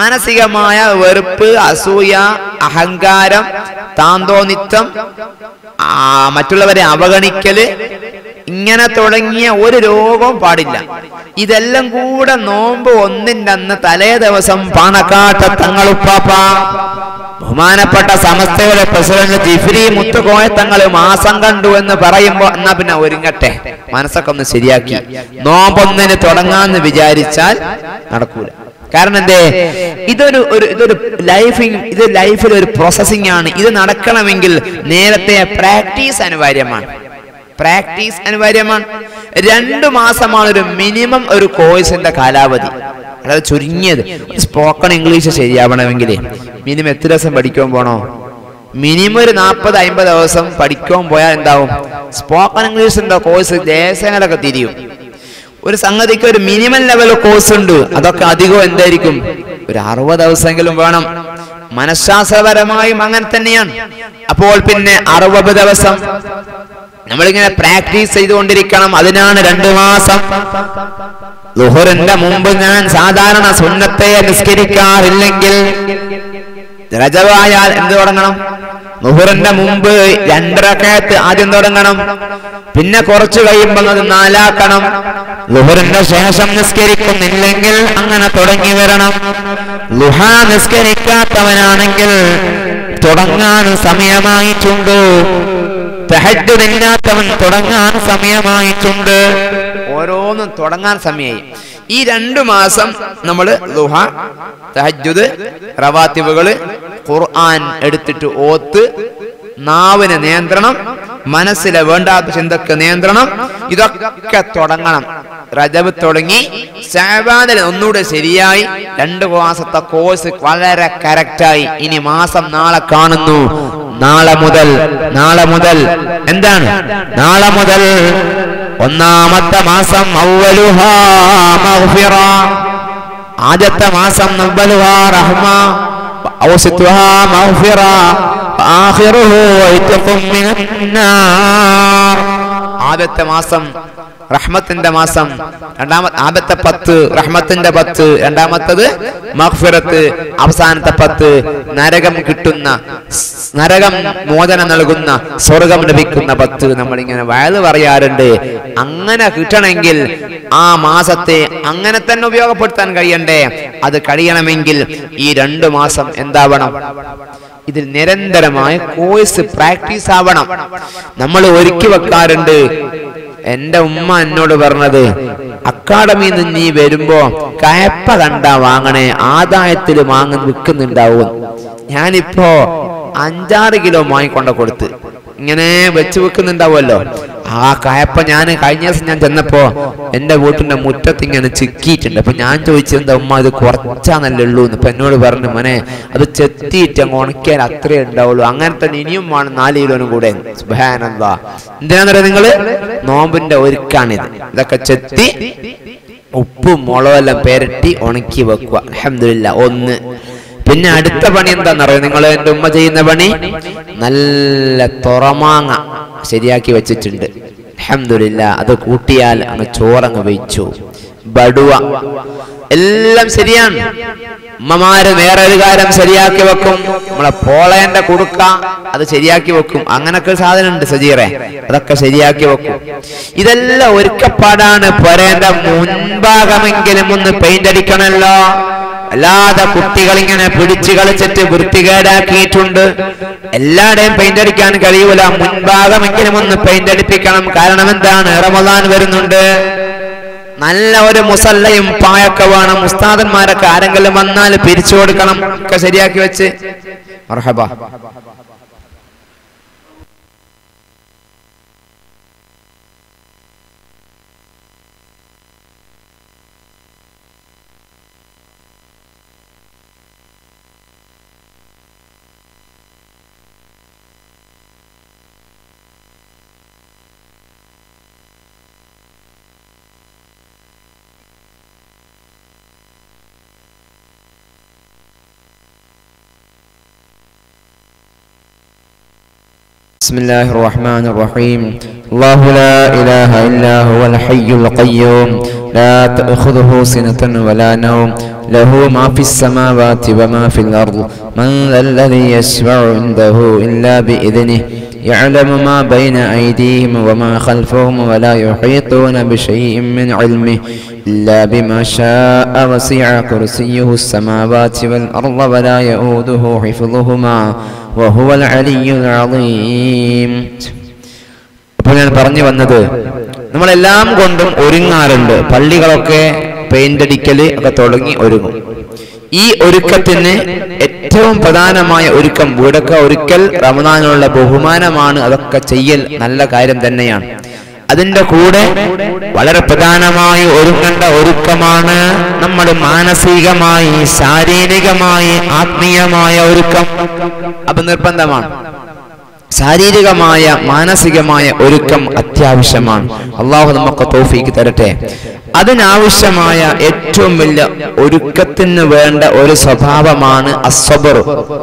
മാനസികമായ വെറുപ്പ് അസൂയ അഹങ്കാരം താന്തോനിത്വം ആ, മറ്റുള്ളവരെ അവഗണിക്കല് ഇങ്ങനെ തുടങ്ങിയ ഒരു രോഗവും പാടില്ല ഇതെല്ലാം കൂടെ നോമ്പ് ഒന്നിന്റെ അന്ന് തലേ ദിവസം പാണക്കാട്ട തങ്ങളുപ്പാപ്പ ബഹുമാനപ്പെട്ട സമസ്തയുടെ പ്രസിഡന്റ് ജിഫ്രി മുത്തുകോയ തങ്ങൾ മാസം കണ്ടു എന്ന് പറയുമ്പോ എന്നാ പിന്നെ ഒരുങ്ങട്ടെ മനസ്സൊക്കെ ഒന്ന് ശരിയാക്കി നോമ്പൊന്നിന് തുടങ്ങാന്ന് വിചാരിച്ചാൽ നടക്കൂല കാരണം എന്തേ ഇതൊരു ഒരു ഇതൊരു ലൈഫിങ് ഇത് ലൈഫിൽ ഒരു പ്രോസസ്സിംഗ് ആണ് ഇത് നടക്കണമെങ്കിൽ നേരത്തെ പ്രാക്ടീസ് അനിവാര്യമാണ് പ്രാക്ടീസ് അനിവാര്യമാണ് രണ്ടു മാസമാണ് ഒരു മിനിമം ഒരു കോഴ്സിന്റെ കാലാവധി അതായത് ചുരുങ്ങിയത് സ്പോക്കൺ ഇംഗ്ലീഷ് ശരിയാവണമെങ്കിൽ മിനിമം എത്ര ദിവസം പഠിക്കാൻ പോണോ മിനിമം ഒരു നാൽപ്പത് അമ്പത് ദിവസം പഠിക്കാൻ പോയാൽ എന്താവും സ്പോക്കൺ ഇംഗ്ലീഷിന്റെ കോഴ്സ് ദേശങ്ങളൊക്കെ തിരിയും ഒരു സംഗതിക്ക് ഒരു മിനിമം ലെവൽ കോഴ്സ് ഉണ്ട് അതൊക്കെ അധികം എന്തായിരിക്കും ഒരു അറുപത് ദിവസമെങ്കിലും വേണം മനഃശാസ്ത്രപരമായും അങ്ങനെ തന്നെയാണ് അപ്പോൾ പിന്നെ അറുപത് ദിവസം നമ്മളിങ്ങനെ പ്രാക്ടീസ് ചെയ്തുകൊണ്ടിരിക്കണം അതിനാണ് രണ്ടു മാസം ലുഹറിന്റെ മുമ്പ് ഞാൻ സാധാരണ സുന്നത്തെ നിസ്കരിക്കാറില്ലെങ്കിൽ രജവായാൽ എന്ത് തുടങ്ങണം ലുഹറിന്റെ മുമ്പ് രണ്ടരക്കയത്ത് ആദ്യം തുടങ്ങണം പിന്നെ കുറച്ചു കഴിയുമ്പോൾ അത് നാലാക്കണം ലുഹറിന്റെ ശേഷം നിസ്കരിക്കുന്നില്ലെങ്കിൽ അങ്ങനെ തുടങ്ങി വരണം ലുഹ നിസ്കരിക്കാത്തവനാണെങ്കിൽ തുടങ്ങാൻ സമയമായിട്ടുണ്ട് തഹജ്ജുദില്ലാത്തവൻ തുടങ്ങാൻ സമയമായിട്ടുണ്ട് ഓരോന്നും തുടങ്ങാൻ സമയമായി ഈ രണ്ടു മാസം നമ്മൾ ലുഹ തഹജ്ജുദ് റവാത്തിവുകള് ഖുർആൻ എടുത്തിട്ട് ഓത്ത് നാവിന് നിയന്ത്രണം മനസ്സിലെ വേണ്ടാത്ത ചിന്തക്ക് നിയന്ത്രണം ഇതൊക്കെ തുടങ്ങണം റജബ് തുടങ്ങി ഷാബാനിൽ ഒന്നുകൂടെ ശരിയായി രണ്ടു മാസത്തെ കോഴ്സ് വളരെ കറക്റ്റായി ഇനി മാസം നാളെ കാണുന്നു നാളെ മുതൽ നാളെ മുതൽ എന്താണ് നാളെ മുതൽ ഒന്നാമത്തെ മാസം അവ്വലുഹാ മഗ്ഫിറ. ആദ്യത്തെ മാസം നവ്വലുഹാ റഹ്മ ഔസിത്തുഹാ മഗ്ഫിറ ആഖിറുഹു ഇത്ഖും മിനന്നാർ ആദ്യത്തെ മാസം റഹ്മത്തിന്റെ മാസം രണ്ടാമത്തെ ആദ്യത്തെ പത്ത് റഹ്മത്തിന്റെ പത്ത് രണ്ടാമത്തത് മഗ്ഫിറത്ത് അവസാനത്തെ പത്ത് നരകം കിട്ടുന്ന സ് നരകം മോചനം നൽകുന്ന സ്വർഗം ലഭിക്കുന്ന പത്ത് നമ്മളിങ്ങനെ വയത് പറയാറുണ്ട് അങ്ങനെ കിട്ടണമെങ്കിൽ ആ മാസത്തെ അങ്ങനെ തന്നെ ഉപയോഗപ്പെടുത്താൻ കഴിയണ്ടേ അത് കഴിയണമെങ്കിൽ ഈ രണ്ടു മാസം എന്താവണം ഇതിൽ നിരന്തരമായ കോഴ്സ് പ്രാക്ടീസ് ആവണം നമ്മൾ ഒരുക്കി വെക്കാറുണ്ട് എന്റെ ഉമ്മ എന്നോട് പറഞ്ഞത് അക്കാഡമിയിൽ നിന്ന് നീ വരുമ്പോ കയപ്പ കണ്ടാ വാങ്ങണേ ആദായത്തിൽ വാങ്ങി വിൽക്കുന്നുണ്ടാവും ഞാനിപ്പോ അഞ്ചാറ് കിലോ വാങ്ങിക്കൊണ്ട കൊടുത്ത് ഇങ്ങനെ വെച്ച് വെക്കുന്നുണ്ടാവുമല്ലോ ആ കയപ്പ ഞാൻ കഴിഞ്ഞ ദിവസം ഞാൻ ചെന്നപ്പോ എന്റെ വീട്ടിന്റെ മുറ്റത്ത് ഇങ്ങനെ ചിക്കിയിട്ടുണ്ട് അപ്പൊ ഞാൻ ചോദിച്ചത് എന്താ ഉമ്മ ഇത് കുറച്ചാന്നല്ലേ ഉള്ളൂ എന്ന് ഇപ്പൊ എന്നോട് പറഞ്ഞു മോനെ അത് ചെത്തിയിട്ട് അങ്ങ് ഉണക്കിയാൽ അത്രേ ഉണ്ടാവുള്ളൂ അങ്ങനെ തന്നെ ഇനിയും വേണം നാല് കിലോനും കൂടെ സുബാനന്ദ എന്തിനാന്നറിയാം നിങ്ങള് നോമ്പിന്റെ ഒരുക്കാണിത് ഇതൊക്കെ ചെത്തി ഉപ്പും മുളകെല്ലാം പെരട്ടി ഉണക്കി വെക്കുക അലഹമില്ല ഒന്ന് പിന്നെ അടുത്ത പണി എന്താണെന്നറിയോ നിങ്ങൾ എൻ്റെ ഉമ്മ ചെയ്യുന്ന പണി നല്ല തുറമാങ്ങ ശരിയാക്കി വെച്ചിട്ടുണ്ട് അലഹമില്ല അത് കൂട്ടിയാൽ അങ്ങ് ചോറങ്ങ് വെച്ചു ബടുവ എല്ലാം ശരിയാണ് ഉമ്മമാര് വേറെ ഒരു കാര്യം ശരിയാക്കി വെക്കും നമ്മളെ പോളേന്റെ കുടുക്ക അത് ശരിയാക്കി വെക്കും അങ്ങനൊക്കെ സാധനം ഉണ്ട് സജീറെ അതൊക്കെ ശരിയാക്കി വെക്കും ഇതെല്ലാം ഒരുക്കപ്പാടാണ് പൊരേന്റെ മുൻഭാഗമെങ്കിലും ഒന്ന് പെയിന്റ് അടിക്കണമല്ലോ അല്ലാതെ കുട്ടികൾ ഇങ്ങനെ പിടിച്ചു കളിച്ചിട്ട് വൃത്തികേടാക്കിയിട്ടുണ്ട് എല്ലാടെയും പെയിന്റ് അടിക്കാൻ കഴിയൂല മുൻഭാഗമെങ്കിലും ഒന്ന് പെയിന്റ് അടിപ്പിക്കണം കാരണം എന്താണ് റമദാൻ വരുന്നുണ്ട് നല്ല ഒരു മുസല്ലയും പായൊക്കെ വേണം ഉസ്താദന്മാരൊക്കെ ആരെങ്കിലും വന്നാൽ പിരിച്ചു കൊടുക്കണം ഒക്കെ ശരിയാക്കി വെച്ച് മർഹബ بسم الله الرحمن الرحيم الله لا إله إلا هو الحي القيوم لا تأخذه سنة ولا نوم له ما في السماوات وما في الأرض من ذا الذي يشفع عنده إلا بإذنه يعلم ما بين أيديهم وما خلفهم ولا يحيطون بشيء من علمه إلا بما شاء وسع كرسيه السماوات والأرض ولا يؤوده حفظهما وهو العلي العظيم അപ്പോൾ ഞാൻ പറഞ്ഞു വന്നത് നമ്മളെല്ലാം കൊണ്ടും ഒരുങ്ങാറുണ്ട് പള്ളികളൊക്കെ പെയിന്റ് അടിക്കല് ഒക്കെ തുടങ്ങി ഒരുങ്ങും ഈ ഒരുക്കത്തിന് ഏറ്റവും പ്രധാനമായ ഒരുക്കം വീടൊക്കെ ഒരുക്കൽ റമദാനുള്ള ബഹുമാനമാണ് അതൊക്കെ ചെയ്യൽ നല്ല കാര്യം തന്നെയാണ് അതിന്റെ കൂടെ വളരെ പ്രധാനമായി ഒരുങ്ങേണ്ട ഒരുക്കമാണ് നമ്മൾ മാനസികമായി ശാരീരികമായി ആത്മീയമായ ഒരുക്കം അപ്പൊ നിർബന്ധമാണ് ശാരീരികമായ മാനസികമായ ഒരുക്കം അത്യാവശ്യമാണ് അള്ളാഹു നമുക്ക് തോഫീക്ക് തരട്ടെ അതിനാവശ്യമായ ഏറ്റവും വലിയ ഒരുക്കത്തിന് വേണ്ട ഒരു സ്വഭാവമാണ് അസ്വബർ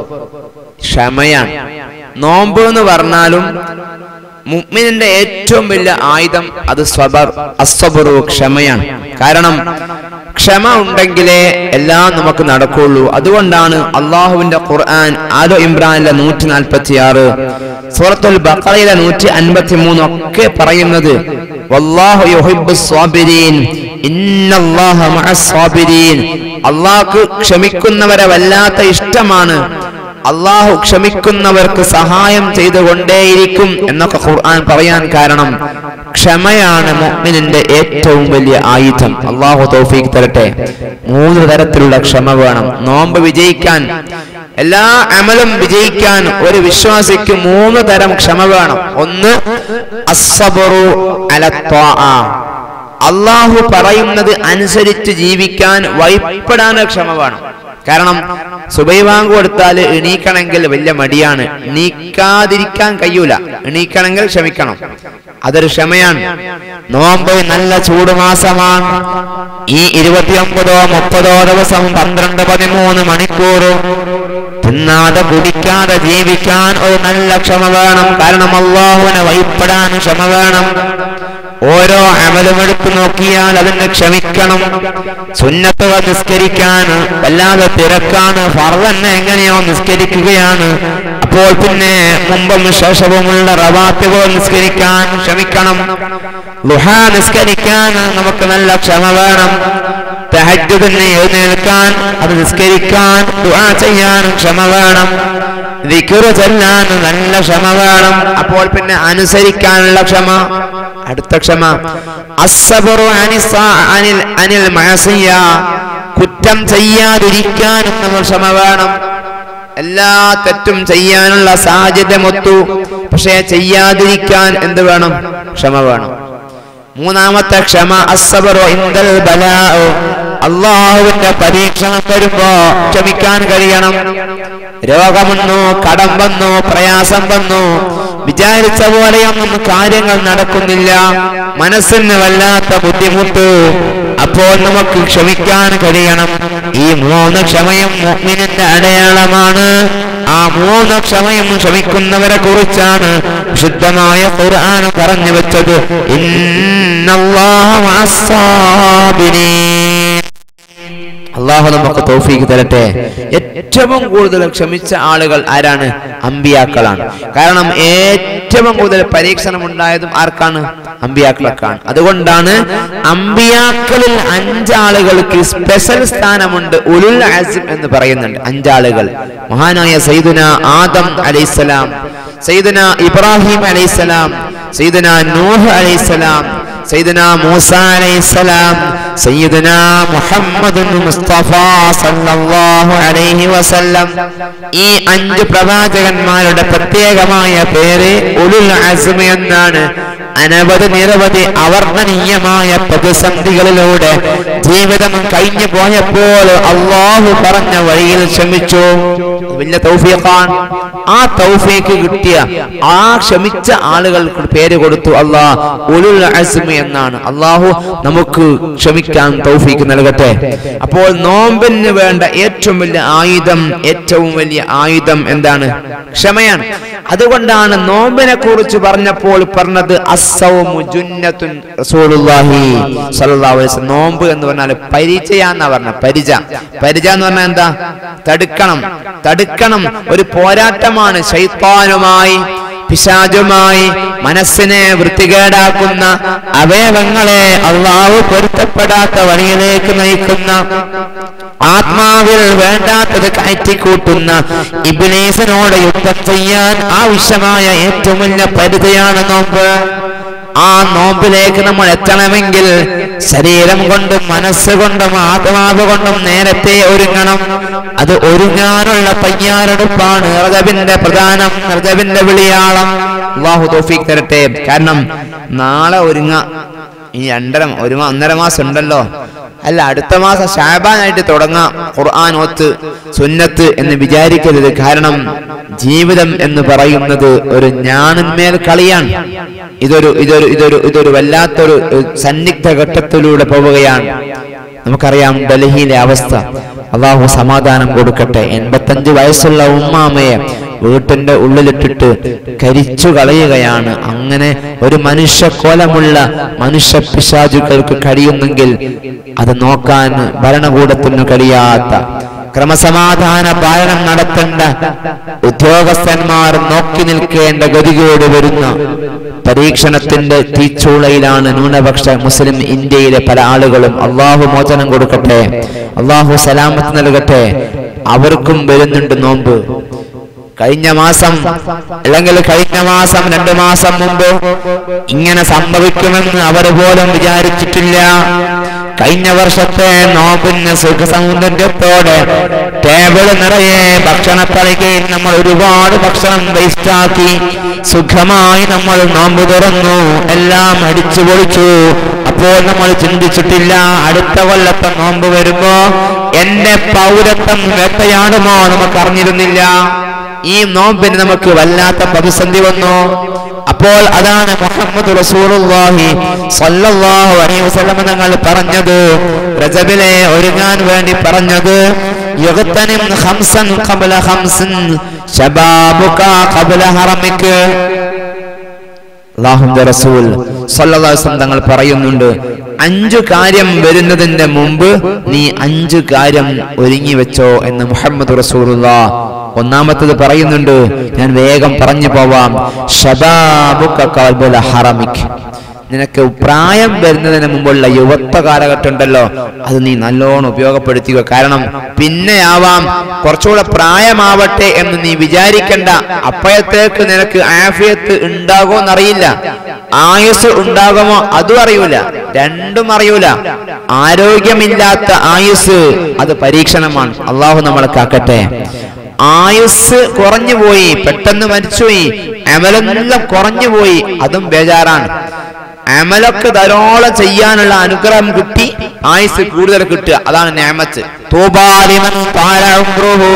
ക്ഷമയാണ് നോമ്പ് എന്ന് പറഞ്ഞാലും മുഅ്മിനിന്റെ ഏറ്റവും വലിയ ആയുധം അത് സ്വബർ അസ്വബറു ക്ഷമയാണ് കാരണം ക്ഷമ ഉണ്ടെങ്കിലേ എല്ലാം നമുക്ക് നടക്കുള്ളൂ അതുകൊണ്ടാണ് അള്ളാഹുവിന്റെ ഖുർആൻ ആദോ ഇമ്രാനിലെ നൂറ്റി നാൽപ്പത്തി ആറ് സൂറത്തുൽ ബഖറയിലെ നൂറ്റി അൻപത്തി മൂന്ന് ഒക്കെ പറയുന്നത് വല്ലാഹു യുഹിബ്ബു സ്വാബിരീൻ ഇന്നല്ലാഹ മഅസ് സ്വാബിരീൻ അള്ളാഹ്ക്ക് ക്ഷമിക്കുന്നവരെ വല്ലാത്ത ഇഷ്ടമാണ് അള്ളാഹു ക്ഷമിക്കുന്നവർക്ക് സഹായം ചെയ്തുകൊണ്ടേയിരിക്കും എന്നൊക്കെ ഖുർആൻ പറയാൻ കാരണം ക്ഷമയാണ് മുഅ്മിനിന്റെ ഏറ്റവും വലിയ ആയുധം അള്ളാഹു തൗഫീഖ് തരട്ടെ മൂന്ന് തരത്തിലുള്ള ക്ഷമ വേണം നോമ്പ് വിജയിക്കാൻ എല്ലാ അമലും വിജയിക്കാൻ ഒരു വിശ്വാസിക്ക് മൂന്ന് തരം ക്ഷമ വേണം ഒന്ന് അസ്സബറു അല ത്വാആ. അള്ളാഹു പറയുന്നത് അനുസരിച്ച് ജീവിക്കാൻ വൈപ്പെടാൻ ക്ഷമ വേണം കാരണം സുബൈവാങ്ക് കൊടുത്താൽ എണീക്കണമെങ്കിൽ വലിയ മടിയാണ് എണീക്കാതിരിക്കാൻ കഴിയൂല എണീക്കണമെങ്കിൽ ക്ഷമിക്കണം അതൊരു ക്ഷമയാണ് നോമ്പ് നല്ല ചൂടുമാസമാണ് ഈ ഇരുപത്തിയൊമ്പതോ മുപ്പതോ ദിവസം പന്ത്രണ്ട് പതിമൂന്ന് മണിക്കൂർ തിന്നാതെ കുടിക്കാതെ ജീവിക്കാൻ ഒരു നല്ല ക്ഷമ വേണം കാരണം അള്ളാഹുവിനെ വൈപ്പെടാൻ ക്ഷമ വേണം ഓരോ അമലും എടുത്തു നോക്കിയാൽ അതിന് ക്ഷമിക്കണം സുന്നത്തുകൾ നിസ്കരിക്കാൻ വല്ലാതെ തിരക്കാണ് ഫർദന്നെ എങ്ങനെയോ നിസ്കരിക്കുകയാണ് അപ്പോൾ പിന്നെ മുമ്പും ശേഷവുമുള്ള റവാത്തുകൾ നിസ്കരിക്കാൻ ക്ഷമിക്കണം ലുഹ നിസ്കരിക്കാൻ നമുക്ക് നല്ല ക്ഷമ വേണം തഹജ്ജുദിന് എഴുന്നേൽക്കാൻ അത് നിസ്കരിക്കാൻ ദുആ ചെയ്യാനും ക്ഷമ വേണം ദിക്റ് ചെല്ലാൻ നല്ല ക്ഷമ വേണം അപ്പോൾ പിന്നെ അനുസരിക്കാനുള്ള ക്ഷമ അടുത്ത ക്ഷമ അസ്സബറു അനിസ്സാ- അനിൽ അനിൽ മഅസിയ കുറ്റം ചെയ്യാതിരിക്കാനും നമ്മൾ ക്ഷമ വേണം എല്ലാ തെറ്റും ചെയ്യാനുള്ള സാഹചര്യമൊത്തു പക്ഷേ ചെയ്യാതിരിക്കാൻ എന്ത് വേണം ക്ഷമ വേണം മൂന്നാമത്തെ ക്ഷമ അസ്സബറു ഇന്ദൽ ബലാഉ അള്ളാഹുവിന്റെ പരീക്ഷണം വരുമ്പോ ക്ഷമിക്കാൻ കഴിയണം രോഗമെന്നോ കടം വന്നോ പ്രയാസം വന്നോ വിചാരിച്ച പോലെയൊന്നും കാര്യങ്ങൾ നടക്കുന്നില്ല മനസ്സിന് വല്ലാത്ത ബുദ്ധിമുട്ട് അപ്പോൾ നമുക്ക് ക്ഷമിക്കാൻ കഴിയണം ഈ മൂന്ന് ക്ഷമയും മുഅ്മിനിന്റെ അടയാളമാണ് ആ മൂന്ന് ക്ഷമയും ക്ഷമിക്കുന്നവരെ കുറിച്ചാണ് വിശുദ്ധമായ ഖുർആൻ പറഞ്ഞു വെച്ചത് ഇന്നല്ലാഹ മഅസ്സാബിരീൻ അള്ളാഹു നമുക്ക് തൗഫീഖ് തരട്ടെ ഏറ്റവും കൂടുതൽ ക്ഷമിച്ച ആളുകൾ ആരാണ് അമ്പിയാക്കളാണ് കാരണം ഏറ്റവും കൂടുതൽ പരീക്ഷണം ഉണ്ടായതും ആർക്കാണ് അമ്പിയാക്കളൊക്കെയാണ് അതുകൊണ്ടാണ് അമ്പിയാക്കളിൽ അഞ്ചാളുകൾക്ക് സ്പെഷ്യൽ സ്ഥാനമുണ്ട് ഉലുൽ അസിം എന്ന് പറയുന്നുണ്ട് അഞ്ചാളുകൾ മഹാനായ സൈദുന ആദം അലൈസലാം സൈദുന ഇബ്രാഹിം അലൈസലാം സൈദുന നൂഹ് അലൈസലാം സയ്യിദന മൂസ അലൈഹിസ്സലാം സയ്യിദന മുഹമ്മദ് മുസ്തഫ സല്ലല്ലാഹു അലൈഹി വസല്ലം ഈ അഞ്ച് പ്രവാചകന്മാരുടെ പ്രത്യേകമായ പേര് ഉലുൽ അസ്മ എന്നാണ് അനവധി നിരവധി അവർണ്ണനീയമായ പ്രതിസന്ധികളിലൂടെ ജീവിതം കഴിഞ്ഞു പോയപ്പോൾ അള്ളാഹു പറഞ്ഞ വഴിയിൽ ക്ഷമിച്ചു വലിയ തൗഫീഖാണ് ആ തൗഫീഖ് കിട്ടിയ ആ ക്ഷമിച്ച ആളുകൾക്ക് പേര് കൊടുത്തു അള്ളാഹ് ഉലുൽ അസ്മ എന്നാണ് അള്ളാഹു നമുക്ക് ക്ഷമിക്കാൻ തൗഫീഖ് നൽകട്ടെ അപ്പോൾ നോമ്പിന് വേണ്ട ഏറ്റവും വലിയ ആയുധം ഏറ്റവും വലിയ ആയുധം എന്താണ് ക്ഷമയാണ് അതുകൊണ്ടാണ് നോമ്പിനെ കുറിച്ച് പറഞ്ഞപ്പോൾ പറഞ്ഞത് അസ്സൗമു ജുന്നത്തുൻ റസൂലുള്ളാഹി സ്വല്ലല്ലാഹു അലൈഹി വസല്ലം നോമ്പ് എന്ന് പറഞ്ഞാൽ പരിചയാന്നാ പറഞ്ഞ പരിച പരിച എന്ന് പറഞ്ഞാൽ എന്താ തടുക്കണം തടുക്കണം ഒരു പോരാട്ടമാണ് ശൈത്താനുമായി പിശാചുമായി മനസ്സിനെ വൃത്തികേടാക്കുന്ന അവയവങ്ങളെ അള്ളാഹു പൊരുത്തപ്പെടാത്ത വഴിയിലേക്ക് നയിക്കുന്ന ആത്മാവിൽ വേണ്ടാത്തത് കയറ്റിക്കൂട്ടുന്ന ഇബിലീസിനോട് യുദ്ധം ചെയ്യാൻ ആവശ്യമായ ഏറ്റവും വലിയ പരിധിയാണ് നോമ്പ് ആ നോമ്പിലേക്ക് നമ്മൾ എത്തണമെങ്കിൽ ശരീരം കൊണ്ടും മനസ്സുകൊണ്ടും ആത്മാവ് കൊണ്ടും നേരത്തെ ഒരുങ്ങണം അത് ഒരുങ്ങാനുള്ള തയ്യാറെടുപ്പാണ് റജബിന്റെ പ്രധാനം റജബിന്റെ വിളിയാളം അള്ളാഹു തോഫീക്ക് തരട്ടെ കാരണം നാളെ ഒരുങ്ങ ഈ രണ്ടര ഒരു മാ- ഒന്നര മാസം ഉണ്ടല്ലോ അല്ല അടുത്ത മാസം ഷാബാനായിട്ട് തുടങ്ങാം ഖുർആൻ ഓത്ത് സുന്നത്ത് എന്ന് വിചാരിക്കരുത് കാരണം ജീവിതം എന്ന് പറയുന്നത് ഒരു ഞാണിന്മേൽ കളിയാണ് ഇതൊരു ഇതൊരു ഇതൊരു ഇതൊരു വല്ലാത്തൊരു ഏഹ്, സന്നിഗ്ധ ഘട്ടത്തിലൂടെ പോവുകയാണ് നമുക്കറിയാം ഡൽഹിയിലെ അവസ്ഥ അള്ളാഹു സമാധാനം കൊടുക്കട്ടെ എൺപത്തഞ്ച് വയസ്സുള്ള ഉമ്മാമയെ വീട്ടിന്റെ ഉള്ളിലിട്ടിട്ട് കരിച്ചു കളയുകയാണ് അങ്ങനെ ഒരു മനുഷ്യക്കോലമുള്ള മനുഷ്യ പിശാചുക്കൾക്ക് കഴിയുന്നെങ്കിൽ അത് നോക്കാൻ ഭരണകൂടത്തിന് കഴിയാത്ത ക്രമസമാധാന പാലനം നടത്തേണ്ട ഉദ്യോഗസ്ഥന്മാർ നോക്കി നിൽക്കേണ്ട ഗതികേട് വരുന്ന പരീക്ഷണത്തിന്റെ തീച്ചൂളയിലാണ് ന്യൂനപക്ഷ മുസ്ലിം ഇന്ത്യയിലെ പല ആളുകളും അള്ളാഹു മോചനം കൊടുക്കട്ടെ അള്ളാഹു സലാമത്ത് നൽകട്ടെ അവർക്കും വരുന്നുണ്ട് നോമ്പ് കഴിഞ്ഞ മാസം അല്ലെങ്കിൽ കഴിഞ്ഞ മാസം രണ്ടു മാസം മുമ്പ് ഇങ്ങനെ സംഭവിക്കുമെന്ന് അവർ പോലും വിചാരിച്ചിട്ടില്ല കഴിഞ്ഞ വർഷത്തെ നോമ്പിന് സുഖസൗന്ദര്യത്തോടെ ടേബിൾ നിറയെ ഭക്ഷണ തളികയിൽ നമ്മൾ ഒരുപാട് ഭക്ഷണം വേസ്റ്റാക്കി സുഖമായി നമ്മൾ നോമ്പ് തുറന്നു എല്ലാം അടിച്ചു പൊളിച്ചു അപ്പോൾ നമ്മൾ ചിന്തിച്ചിട്ടില്ല അടുത്ത കൊല്ലത്തെ നോമ്പ് വരുമ്പോ എന്റെ പൗരത്വം വേട്ടയാടുമോ നമുക്ക് അറിഞ്ഞിരുന്നില്ല ഈ നോമ്പിന് നമുക്ക് വല്ലാത്ത പ്രതിസന്ധി വന്നു അപ്പോൾ അതാണ് മുഹമ്മദ് റസൂലുള്ളാഹി സ്വല്ലല്ലാഹു അലൈഹി വസല്ലം തങ്ങൾ പറഞ്ഞത് റജബിലെ ഒരുങ്ങാൻ വേണ്ടി പറഞ്ഞത് യുഗ്തനിം ഖംസൻ ഖബ്ല ഖംസിൻ ശബാബുക ഖബ്ല ഹറമിക് അള്ളാഹുന്റെ റസൂൽ സല്ലല്ലാഹു അലൈഹി വസല്ലം തങ്ങൾ പറയുന്നുണ്ട് അഞ്ചു കാര്യം വരുന്നതിന്റെ മുമ്പ് നീ അഞ്ചു കാര്യം ഒരുങ്ങി വെച്ചോ എന്ന് മുഹമ്മദ് റസൂലുള്ള ഒന്നാമത്തത് പറയുന്നുണ്ട് ഞാൻ വേഗം പറഞ്ഞു പോവാം ഷബാബുക ഖബ്ല ഹറമിക് നിനക്ക് പ്രായം വരുന്നതിന് മുമ്പുള്ള യുവത്വ കാലഘട്ടം ഉണ്ടല്ലോ അത് നീ നല്ലോണം ഉപയോഗപ്പെടുത്തുക കാരണം പിന്നെയാവാം കുറച്ചുകൂടെ പ്രായമാവട്ടെ എന്ന് നീ വിചാരിക്കണ്ട അപ്പോഴത്തേക്ക് നിനക്ക് ആഫിയത്ത് ഉണ്ടാകുമെന്നറിയില്ല ആയുസ് ഉണ്ടാകുമോ അതും അറിയൂല രണ്ടും അറിയൂല ആരോഗ്യമില്ലാത്ത ആയുസ് അത് പരീക്ഷണമാണ് അള്ളാഹു നമ്മളെ കാക്കട്ടെ ആയുസ് കുറഞ്ഞുപോയി പെട്ടെന്ന് മരിച്ചുപോയി അമലെല്ലാം കുറഞ്ഞുപോയി അതും ബേജാറാണ് അമലൊക്കെ ധാരാളം ചെയ്യാനുള്ള അനുഗ്രഹം കിട്ടി ആയുസ് കൂടുതൽ കിട്ടുക അതാണ് ഞാമത്ത് തൂബാലിമൻ താല ഉംറുഹു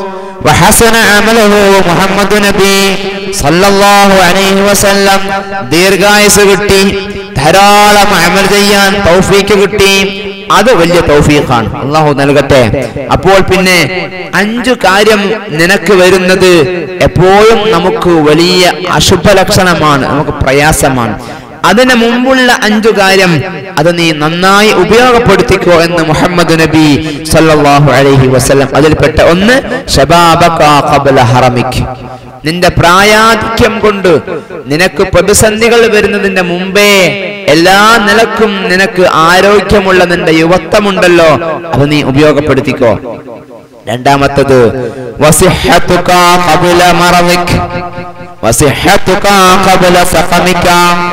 വഹസന അമലുഹു മുഹമ്മദ് നബി സല്ലല്ലാഹു അലൈഹി വസല്ലം ദീർഘായുസ് കിട്ടി ധാരാളം അമൽ ചെയ്യാൻ തൗഫീക്ക് കിട്ടി അത് വലിയ തൗഫീഖാണ് അള്ളാഹു നൽകട്ടെ അപ്പോൾ പിന്നെ അഞ്ചു കാര്യം നിനക്ക് വരുന്നത് എപ്പോഴും നമുക്ക് വലിയ അശുഭ ലക്ഷണമാണ് നമുക്ക് പ്രയാസമാണ് അതിന് മുമ്പുള്ള അഞ്ചു കാര്യം അത് നീ നന്നായി ഉപയോഗപ്പെടുത്തിക്കോ എന്ന് മുഹമ്മദ് നബി സല്ലല്ലാഹു അലൈഹി വസല്ലം അതിൽപ്പെട്ട ഒന്ന് ശബാബക ഖബ്ല ഹറമിക് നിന്റെ പ്രായാധിക്യം കൊണ്ട് നിനക്ക് പ്രതിസന്ധികൾ വരുന്നതിന്റെ മുമ്പേ എല്ലാ നിലക്കും നിനക്ക് ആരോഗ്യമുള്ള നിന്റെ യുവത്വമുണ്ടല്ലോ അത് നീ ഉപയോഗപ്പെടുത്തിക്കോ രണ്ടാമത്തത് വസിഹത്തുക ഖബ്ല മറദിക് വസിഹത്തുക ഖബ്ല സഖമിക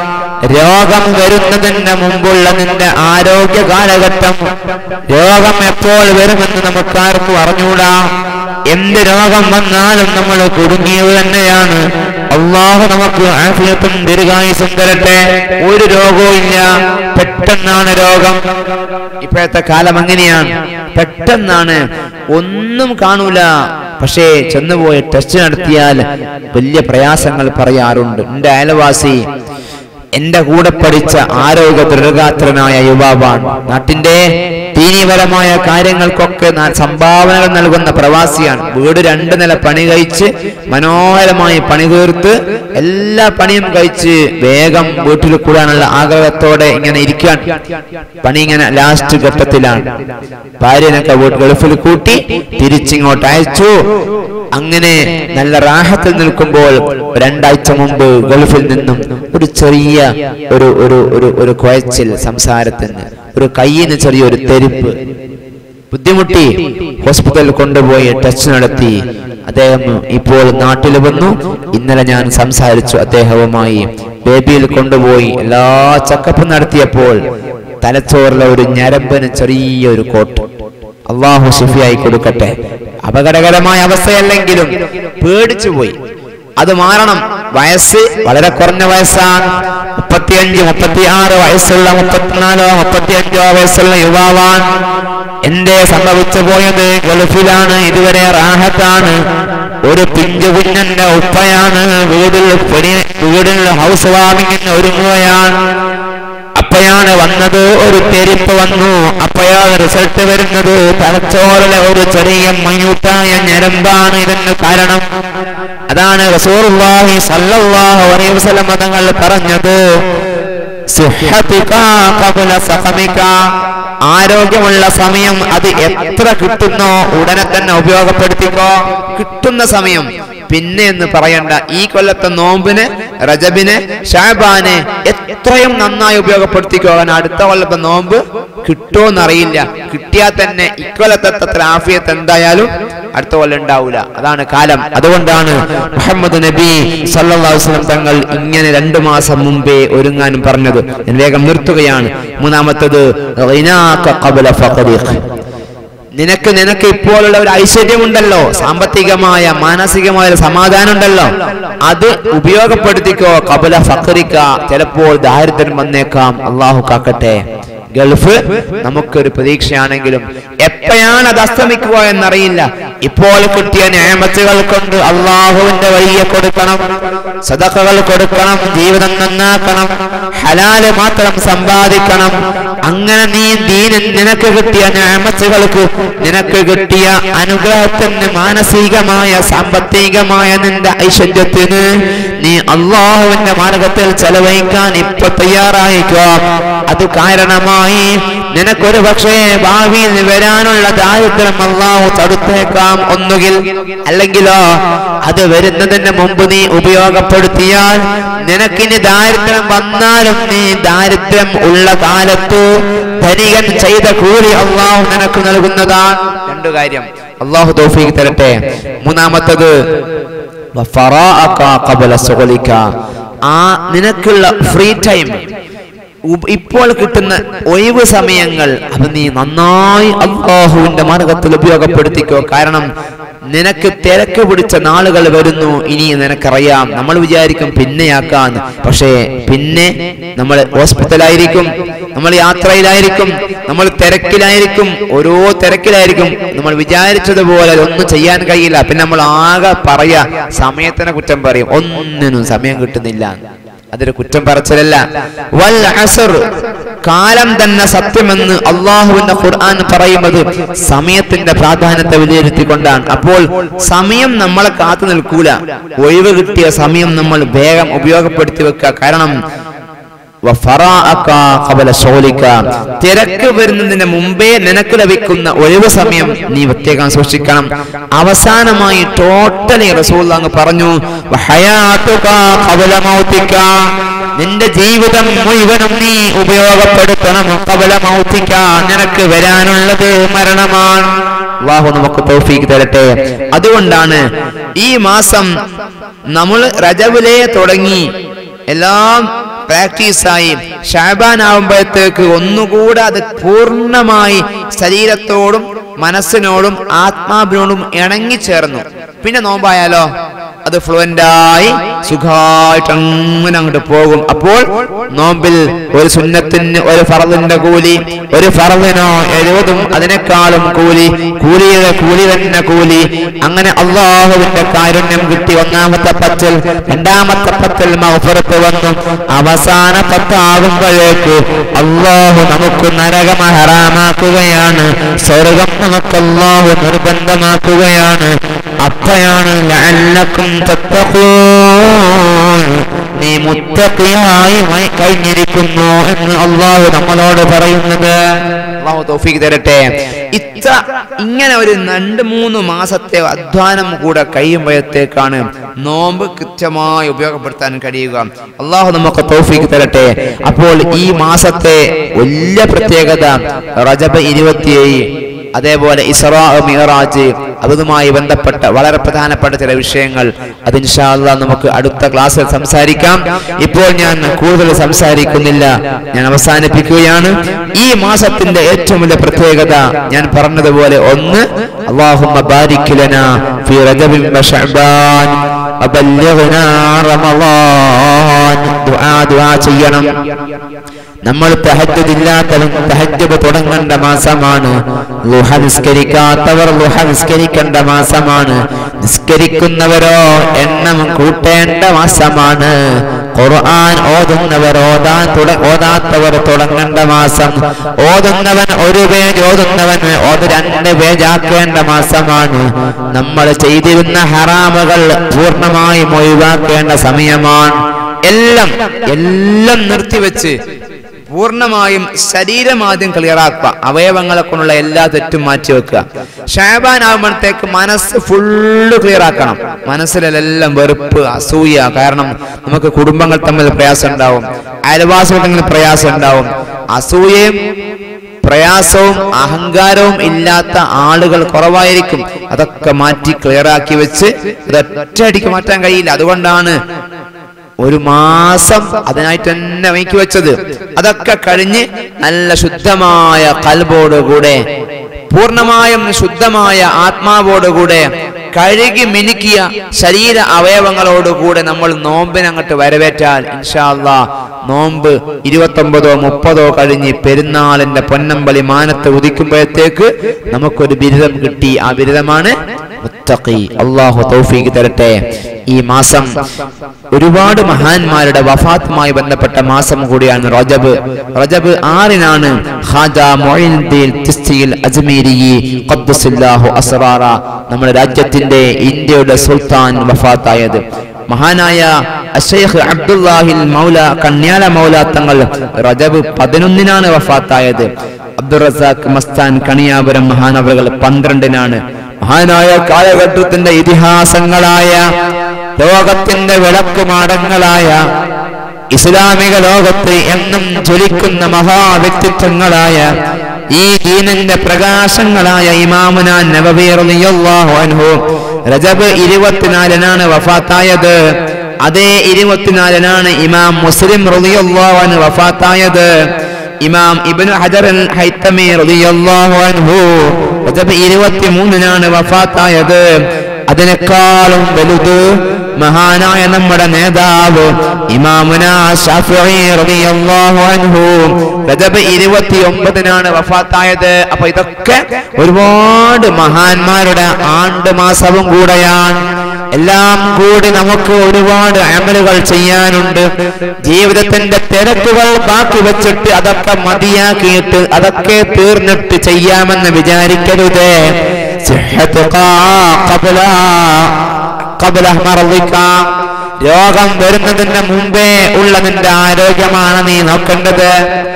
രോഗം വരുന്നതിന് മുമ്പുള്ള നിന്റെ ആരോഗ്യ കാലഘട്ടം രോഗം എപ്പോൾ വരുമെന്ന് നമുക്കാർക്കും അറിഞ്ഞൂടാ എന്ത് രോഗം വന്നാലും നമ്മൾ കുടുങ്ങിയത് തന്നെയാണ് അള്ളാഹു നമുക്ക് ആഫിയത്തും ദീർഘായുസും തരട്ടെ ഒരു രോഗവും ഇല്ല പെട്ടെന്നാണ് രോഗം ഇപ്പോഴത്തെ കാലം അങ്ങനെയാണ് പെട്ടെന്നാണ് ഒന്നും കാണൂല പക്ഷേ ചെന്നുപോയി ടെസ്റ്റ് നടത്തിയാൽ വലിയ പ്രയാസങ്ങൾ പറയാറുണ്ട് എന്റെ അയൽവാസി എന്റെ കൂടെ പഠിച്ച ആരോഗ്യ ദൃഢഗാത്രനായ യുവാവാണ് നാട്ടിന്റെ ദീനീപരമായ കാര്യങ്ങൾക്കൊക്കെ ഞാൻ സംഭാവനകൾ നൽകുന്ന പ്രവാസിയാണ് വീട് രണ്ട് നില പണി കഴിച്ച് മനോഹരമായി പണി തീർത്ത് എല്ലാ പണിയും കഴിച്ച് വേഗം വീട്ടിൽ കൂടാനുള്ള ആഗ്രഹത്തോടെ ഇങ്ങനെ ഇരിക്കാൻ പണി ഇങ്ങനെ ലാസ്റ്റ് ഘട്ടത്തിലാണ് ഭാര്യനൊക്കെ വീട്ട് ഗൾഫിൽ കൂട്ടി തിരിച്ചിങ്ങോട്ട് അയച്ചു അങ്ങനെ നല്ല റാഹത്തിൽ നിൽക്കുമ്പോൾ രണ്ടാഴ്ച മുമ്പ് ഗൾഫിൽ നിന്നും ഒരു ചെറിയ ഒരു ഒരു ഒരു ഒരു കുഴച്ചിൽ സംസാരത്തിന് ഒരു കയ്യിന് ചെറിയൊരു തെരിപ്പ് ബുദ്ധിമുട്ടി ഹോസ്പിറ്റലിൽ കൊണ്ടുപോയി ടച്ച് നടത്തി അദ്ദേഹം ഇപ്പോൾ നാട്ടിൽ വന്നു ഇന്നലെ ഞാൻ സംസാരിച്ചു അദ്ദേഹവുമായി ബേബിയിൽ കൊണ്ടുപോയി എല്ലാ ചെക്കപ്പും നടത്തിയപ്പോൾ തലച്ചോറിലെ ഒരു ഞരമ്പിന് ചെറിയൊരു കോട്ട് അള്ളാഹു ഷിഫിയായി കൊടുക്കട്ടെ അപകടകരമായ അവസ്ഥയല്ലെങ്കിലും പേടിച്ചു പോയി അത് മാറണം വയസ്സ് വളരെ കുറഞ്ഞ വയസ്സാണ് മുപ്പത്തിയഞ്ച് മുപ്പത്തിയാറ് വയസ്സുള്ള മുപ്പത്തിനാലോ മുപ്പത്തിയഞ്ചോ വയസ്സുള്ള യുവാവാൻ എന്റെ സംഭവിച്ചു പോയത് ഗൾഫിലാണ് ഇതുവരെ റാഹത്താണ് ഒരു പിഞ്ചു കുഞ്ഞന്റെ ഉപ്പയാണ് വീടിൽ പണി- വീടിൽ ഹൗസ് വാമിങ്ങിന് ഒരുങ്ങുകയാണ് അപ്പോഴാണ് വന്നത് ഒരു തെരിപ്പ് വന്നു അപ്പോഴാണ് റിസൾട്ട് വരുന്നത് തലച്ചോറിലെ ഒരു ചെറിയ മയൂട്ടായ ഞരമ്പാണ് ഇതിന് കാരണം അതാണ് റസൂലുള്ളാഹി സല്ലല്ലാഹു അലൈഹി വസല്ലം തങ്ങൾ പറഞ്ഞത് സിഹ്ഹതിക ഖബ്ല സഖമിക ആരോഗ്യമുള്ള സമയം അത് എത്ര കിട്ടുന്നോ ഉടനെ തന്നെ ഉപയോഗപ്പെടുത്തിക്കോ കിട്ടുന്ന സമയം പിന്നെ എന്ന് പറയണ്ട ഈ കൊല്ലത്തെ നോമ്പിന് റജബിന് ഷാബാന് എത്രയും നന്നായി ഉപയോഗപ്പെടുത്തിക്കോ കാരണം അടുത്ത കൊല്ലത്തെ നോമ്പ് കിട്ടുമോന്നറിയില്ല കിട്ടിയാൽ തന്നെ ഇക്കൊല്ലത്തെ അത്ര ആഫിയത്ത് എന്തായാലും അടുത്ത കൊല്ലം ഉണ്ടാവൂല അതാണ് കാലം അതുകൊണ്ടാണ് മുഹമ്മദ് നബി സല്ലല്ലാഹു അലൈഹി വസല്ലം തങ്ങൾ ഇങ്ങനെ രണ്ടു മാസം മുമ്പേ ഒരുങ്ങാനും പറഞ്ഞത് ഞാൻ വേഗം നിർത്തുകയാണ് മൂന്നാമത്തത് ഗിനാക ഖബ്ല ഫഖദിഖ് നിനക്ക് നിനക്ക് ഇപ്പോഴുള്ള ഒരു ഐശ്വര്യമുണ്ടല്ലോ സാമ്പത്തികമായ മാനസികമായ ഒരു സമാധാനം ഉണ്ടല്ലോ അത് ഉപയോഗപ്പെടുത്തിക്കോ കബല ഫക്രിക്ക ചിലപ്പോൾ ദാരിദ്ര്യം വന്നേക്കാം അള്ളാഹു കാക്കട്ടെ ഗൾഫ് നമുക്കൊരു പ്രതീക്ഷയാണെങ്കിലും എപ്പോഴാണ് അത് അസ്തമിക്കുക എന്നറിയില്ല ഇപ്പോൾ കിട്ടിയ ഞാമത്തുകൾ കൊണ്ട് അള്ളാഹുവിന്റെ വഴിയെ കൊടുക്കണം സദക്കകൾ കൊടുക്കണം ജീവിതം നന്നാക്കണം ഹലാല് മാത്രം സമ്പാദിക്കണം അങ്ങനെ നീ ദീനൻ നിനക്ക് കിട്ടിയ ഞാമത്തുകൾക്ക് നിനക്ക് കിട്ടിയ അനുഗ്രഹത്തിന് മാനസികമായ സാമ്പത്തികമായ നിന്റെ ഐശ്വര്യത്തിന് നീ അള്ളാഹുവിന്റെ മാർഗത്തിൽ ചെലവഴിക്കാൻ ഇപ്പൊ തയ്യാറായിക്കോ അത് കാരണമായി നിനക്കൊരു പക്ഷേ ഭാവിയിൽ വരാനുള്ള ദാരിദ്ര്യം അള്ളാഹു തടുത്തേക്കാം ഒന്നുകിൽ അല്ലെങ്കിലോ അത് വരുന്നതിന് മുമ്പ് നീ ഉപയോഗപ്പെടുത്തിയാൽ നിനക്കിനി ദാരിദ്ര്യം വന്നാലും നീ ദാരിദ്ര്യം ഉള്ള കാലത്ത് ധനികൻ ചെയ്ത കൂലി അള്ളാഹു നിനക്ക് നൽകുന്നതാണ് രണ്ടു കാര്യം അള്ളാഹു തോഫീക്ക് തരട്ടെ മൂന്നാമത്തത് വഫറാഅക ഖബല സുഗലിക. ആ നിനക്കുള്ള ഫ്രീ ടൈം ഉബ് ഇപ്പോൾ കിട്ടുന്ന ഒഴിവ് സമയങ്ങൾ അത് നീ നന്നായി അള്ളാഹുവിന്റെ മാർഗത്തിൽ ഉപയോഗപ്പെടുത്തിക്കോ കാരണം നിനക്ക് തിരക്ക് പിടിച്ച നാളുകൾ വരുന്നു ഇനി നിനക്കറിയാം നമ്മൾ വിചാരിക്കും പിന്നെയാക്കാന്ന് പക്ഷേ പിന്നെ നമ്മൾ ഹോസ്പിറ്റലായിരിക്കും നമ്മൾ യാത്രയിലായിരിക്കും നമ്മൾ തിരക്കിലായിരിക്കും ഓരോ തിരക്കിലായിരിക്കും നമ്മൾ വിചാരിച്ചതുപോലെ ഒന്നും ചെയ്യാൻ കഴിയില്ല പിന്നെ നമ്മൾ ആകെ പറയാ സമയത്തിനെ കുറ്റം പറയും ഒന്നിനും സമയം കിട്ടുന്നില്ല അതൊരു കുറ്റം പറച്ചിലല്ല വൽ അസർ കാലം തന്നെ സത്യമെന്ന് അള്ളാഹുവിന്റെ ഖുർആൻ പറയുന്നത് സമയത്തിന്റെ പ്രാധാന്യത്തെ വിലയിരുത്തിക്കൊണ്ടാണ് അപ്പോൾ സമയം നമ്മളെ കാത്തു നിൽക്കൂല ഒഴിവ് കിട്ടിയ സമയം നമ്മൾ വേഗം ഉപയോഗപ്പെടുത്തി വെക്കുക കാരണം വഫറാഅക ഖബല ശൗലിക. തിരക്ക് വരുന്നതിന് മുമ്പേ നിനക്ക് ലഭിക്കുന്ന ഒഴിവ് സമയം നീ പ്രത്യേകം സൂക്ഷിക്കണം അവസാനമായി ടോട്ടലി റസൂൽ അങ്ങ് പറഞ്ഞു വഹയാതുക ഖബല മൗതിക. നിന്റെ ജീവിതം മുഴുവനും നീ ഉപയോഗപ്പെടുത്തണം കബല മൗതിക നിനക്ക് വരാനുള്ളത് മരണമാണ് അള്ളാഹു നമുക്ക് തൗഫീക്ക് തരട്ടെ അതുകൊണ്ടാണ് ഈ മാസം നമ്മൾ റജബിലെ തുടങ്ങി എല്ലാം പ്രാക്ടീസായി ഷാബാൻ ആവുമ്പോഴത്തേക്ക് ഒന്നുകൂടെ അത് പൂർണ്ണമായി ശരീരത്തോടും മനസ്സിനോടും ആത്മാവിനോടും ഇണങ്ങിച്ചേർന്നു പിന്നെ നോമ്പായാലോ അത് ഫ്ലുവൻ്റായി സുഖമായിട്ട് അങ്ങനെ അങ്ങോട്ട് പോകും അപ്പോൾ നോമ്പിൽ ഒരു സുന്നത്തിന് ഒരു ഫറദിന്റെ കൂലി ഒരു ഫറദിനോ എഴുപതും അതിനേക്കാളും കൂലി കൂലിയുടെ കൂലി തന്നെ കൂലി അങ്ങനെ അള്ളാഹുവിന്റെ കാരുണ്യം കിട്ടി ഒന്നാമത്തെ പത്തിൽ രണ്ടാമത്തെ പത്തിൽ മഹഫറത്ത് വന്നു അവസാന പത്താകുമ്പോഴേക്ക് അള്ളാഹു നമുക്ക് നരകം ഹറാമാക്കുകയാണ് സ്വർഗം നമുക്ക് അള്ളാഹു നിർബന്ധമാക്കുകയാണ് അപ്പയാണ് ലഅല്ലക്കും തത്തഖൂൻ നീ മുത്തഖിയായി മ- കഴിഞ്ഞിരിക്കുന്നു എന്ന് അള്ളാഹു നമ്മളോട് പറയുന്നത് അള്ളാഹു തൗഫീഖ് തരട്ടെ ഇത്ര ഇങ്ങനെ ഒരു രണ്ട് മൂന്ന് മാസത്തെ അധ്വാനം കൂടെ കഴിയുമ്പോഴത്തേക്കാണ് നോമ്പ് കൃത്യമായി ഉപയോഗപ്പെടുത്താൻ കഴിയുക അള്ളാഹു നമുക്ക് തോഫിക്ക് തരട്ടെ അപ്പോൾ ഈ മാസത്തെ വലിയ പ്രത്യേകത റജബ് ഇരുപത്തിയേഴ് അതേപോലെ ഇസ്രാ മിഹറാജ് അതുമായി ബന്ധപ്പെട്ട വളരെ പ്രധാനപ്പെട്ട ചില വിഷയങ്ങൾ അത് ഇൻഷാ അല്ലാഹ് നമുക്ക് അടുത്ത ക്ലാസ്സിൽ സംസാരിക്കാം ഇപ്പോൾ ഞാൻ കൂടുതൽ സംസാരിക്കുന്നില്ല ഞാൻ അവസാനിപ്പിക്കുകയാണ് ഈ മാസത്തിന്റെ ഏറ്റവും വലിയ പ്രത്യേകത ഞാൻ പറഞ്ഞതുപോലെ ഒന്ന് അള്ളാഹുമ്മ ബാരിക് ലനാ ഫി റജബിൻ വശഅബാൻ വബല്ലിഗ്നാ റമളാൻ ദുആ ദുആ ചെയ്യണം നമ്മൾ തഹജ്ജുദ് ഇല്ലാത്തവൻ തഹജ്ജുദ് തുടങ്ങേണ്ട മാസമാണ് ലുഹ നിസ്കരിക്കാത്തവർ ലുഹ നിസ്കരിക്കേണ്ട മാസമാണ് നിസ്കരിക്കുന്നവരോ എണ്ണം കൂട്ടേണ്ട മാസമാണ് ഖുർആൻ ഓതുന്നവർ ഓതാൻ തുട ഓതാത്തവർ തുടങ്ങേണ്ട മാസം ഓതുന്നവൻ ഒരു പേജ് ഓതുന്നവൻ ഓത് രണ്ട് പേജ് ആക്കേണ്ട മാസമാണ് നമ്മൾ ചെയ്തിരുന്ന ഹറാമുകൾ പൂർണ്ണമായും ഒഴിവാക്കേണ്ട സമയമാണ് എല്ലാം എല്ലാം നിർത്തിവെച്ച് പൂർണ്ണമായും ശരീരം ആദ്യം ക്ലിയറാക്കുക അവയവങ്ങളെ കൊണ്ടുള്ള എല്ലാ തെറ്റും മാറ്റി വെക്കുക ഷാബാൻ ആകുമ്പോഴത്തേക്ക് മനസ്സ് ഫുള്ള് ക്ലിയർ ആക്കണം മനസ്സിലെല്ലാം വെറുപ്പ് അസൂയ കാരണം നമുക്ക് കുടുംബങ്ങൾ തമ്മിൽ പ്രയാസം ഉണ്ടാവും അയൽവാസികൾ തമ്മിൽ പ്രയാസം ഉണ്ടാവും അസൂയയും പ്രയാസവും അഹങ്കാരവും ഇല്ലാത്ത ആളുകൾ കുറവായിരിക്കും അതൊക്കെ മാറ്റി ക്ലിയർ ആക്കി വെച്ച് അത് ഒറ്റയടിക്ക് മാറ്റാൻ കഴിയില്ല അതുകൊണ്ടാണ് ഒരു മാസം അതിനായിട്ട് തന്നെ വയ്ക്കി വെച്ചത് അതൊക്കെ കഴിഞ്ഞ് നല്ല ശുദ്ധമായ കൽബോടുകൂടെ പൂർണ്ണമായും ശുദ്ധമായ ആത്മാവോടുകൂടെ കഴുകി മിനുക്കിയ ശരീര അവയവങ്ങളോടുകൂടെ നമ്മൾ നോമ്പിനെ അങ്ങോട്ട് വരവേറ്റാൽ ഇൻഷാല്ലാ നോമ്പ് ഇരുപത്തൊമ്പതോ മുപ്പതോ കഴിഞ്ഞ് പെരുന്നാളിന്റെ പൊന്നമ്പളി മാനത്ത് ഉദിക്കുമ്പോഴത്തേക്ക് നമുക്കൊരു ബിരുദം കിട്ടി ആ ബിരുദമാണ് മുത്തഖി അള്ളാഹു തൗഫീഖ് തരട്ടെ ഈ മാസം ഒരുപാട് മഹാന്മാരുടെ വഫാത്തുമായി ബന്ധപ്പെട്ട മാസം കൂടിയാണ് റജബ് റജബ് ആറിനാണ് ഖാജ മൊയിനുദ്ദീൻ തിസ്തിയിൽ അജ്മീരി ഖദ്ദസില്ലാഹു അസ്റാറ നമ്മുടെ രാജ്യത്തിന്റെ ഇന്ത്യയുടെ സുൽത്താൻ വഫാത്തായത് മഹാനായ അഷേഖ് അബ്ദുല്ലാഹിൽ മൗല കണ്യാല മൗല തങ്ങൾ റജബ് പതിനൊന്നിനാണ് വഫാത്തായത് അബ്ദുൾ റസാഖ് മസ്താൻ കണിയാപുരം മഹാനവറുകൾ പന്ത്രണ്ടിനാണ് മഹാനായ കാലഘട്ടത്തിന്റെ ഇതിഹാസങ്ങളായ ലോകത്തിന്റെ വിളക്കുമാടങ്ങളായ ഇസ്ലാമിക ലോകത്ത് എന്നും ജ്വലിക്കുന്ന മഹാവ്യക്തിത്വങ്ങളായ ഈ ദീനന്റെ പ്രകാശങ്ങളായ ഇമാമുന നബവി റളിയല്ലാഹു അൻഹു രജബ് ഇരുപത്തിനാലിനാണ് വഫാത്തായത് അതേ ഇരുപത്തിനാലിനാണ് ഇമാം മുസ്ലിം റളിയല്ലാഹു അൻഹു വഫാത്തായത് ഇമാം ഇബ്നു ഹജർ അൽ ഹൈത്തമി റളിയല്ലാഹു അൻഹു രജബ് ഇരുപത്തിമൂന്നിനാണ് വഫാത്തായത് അതിനേക്കാളും വലുത് മഹാനായ നമ്മുടെ നേതാവ് ഇമാമുന ഷാഫിഈ റളിയല്ലാഹു അൻഹു രജബ് ഇരുപത്തിയൊമ്പതിനാണ് വഫാത്തായത് അപ്പൊ ഇതൊക്കെ ഒരുപാട് മഹാന്മാരുടെ ആണ്ട് മാസവും കൂടെയാണ് എല്ലാം കൂടി നമുക്ക് ഒരുപാട് അമലുകൾ ചെയ്യാനുണ്ട് ജീവിതത്തിന്റെ തിരക്കുകൾ ബാക്കി വെച്ചിട്ട് അതൊക്കെ മതിയാക്കിയിട്ട് അതൊക്കെ തീർന്നിട്ട് ചെയ്യാമെന്ന് വിചാരിക്കരുത് സിഹ്ഹത്തുക ഖബ്ല ഖബ്ല മർദിക. രോഗം വരുന്നതിന് മുമ്പേ ഉള്ള നിന്റെ ആരോഗ്യമാണ് നീ നോക്കേണ്ടത്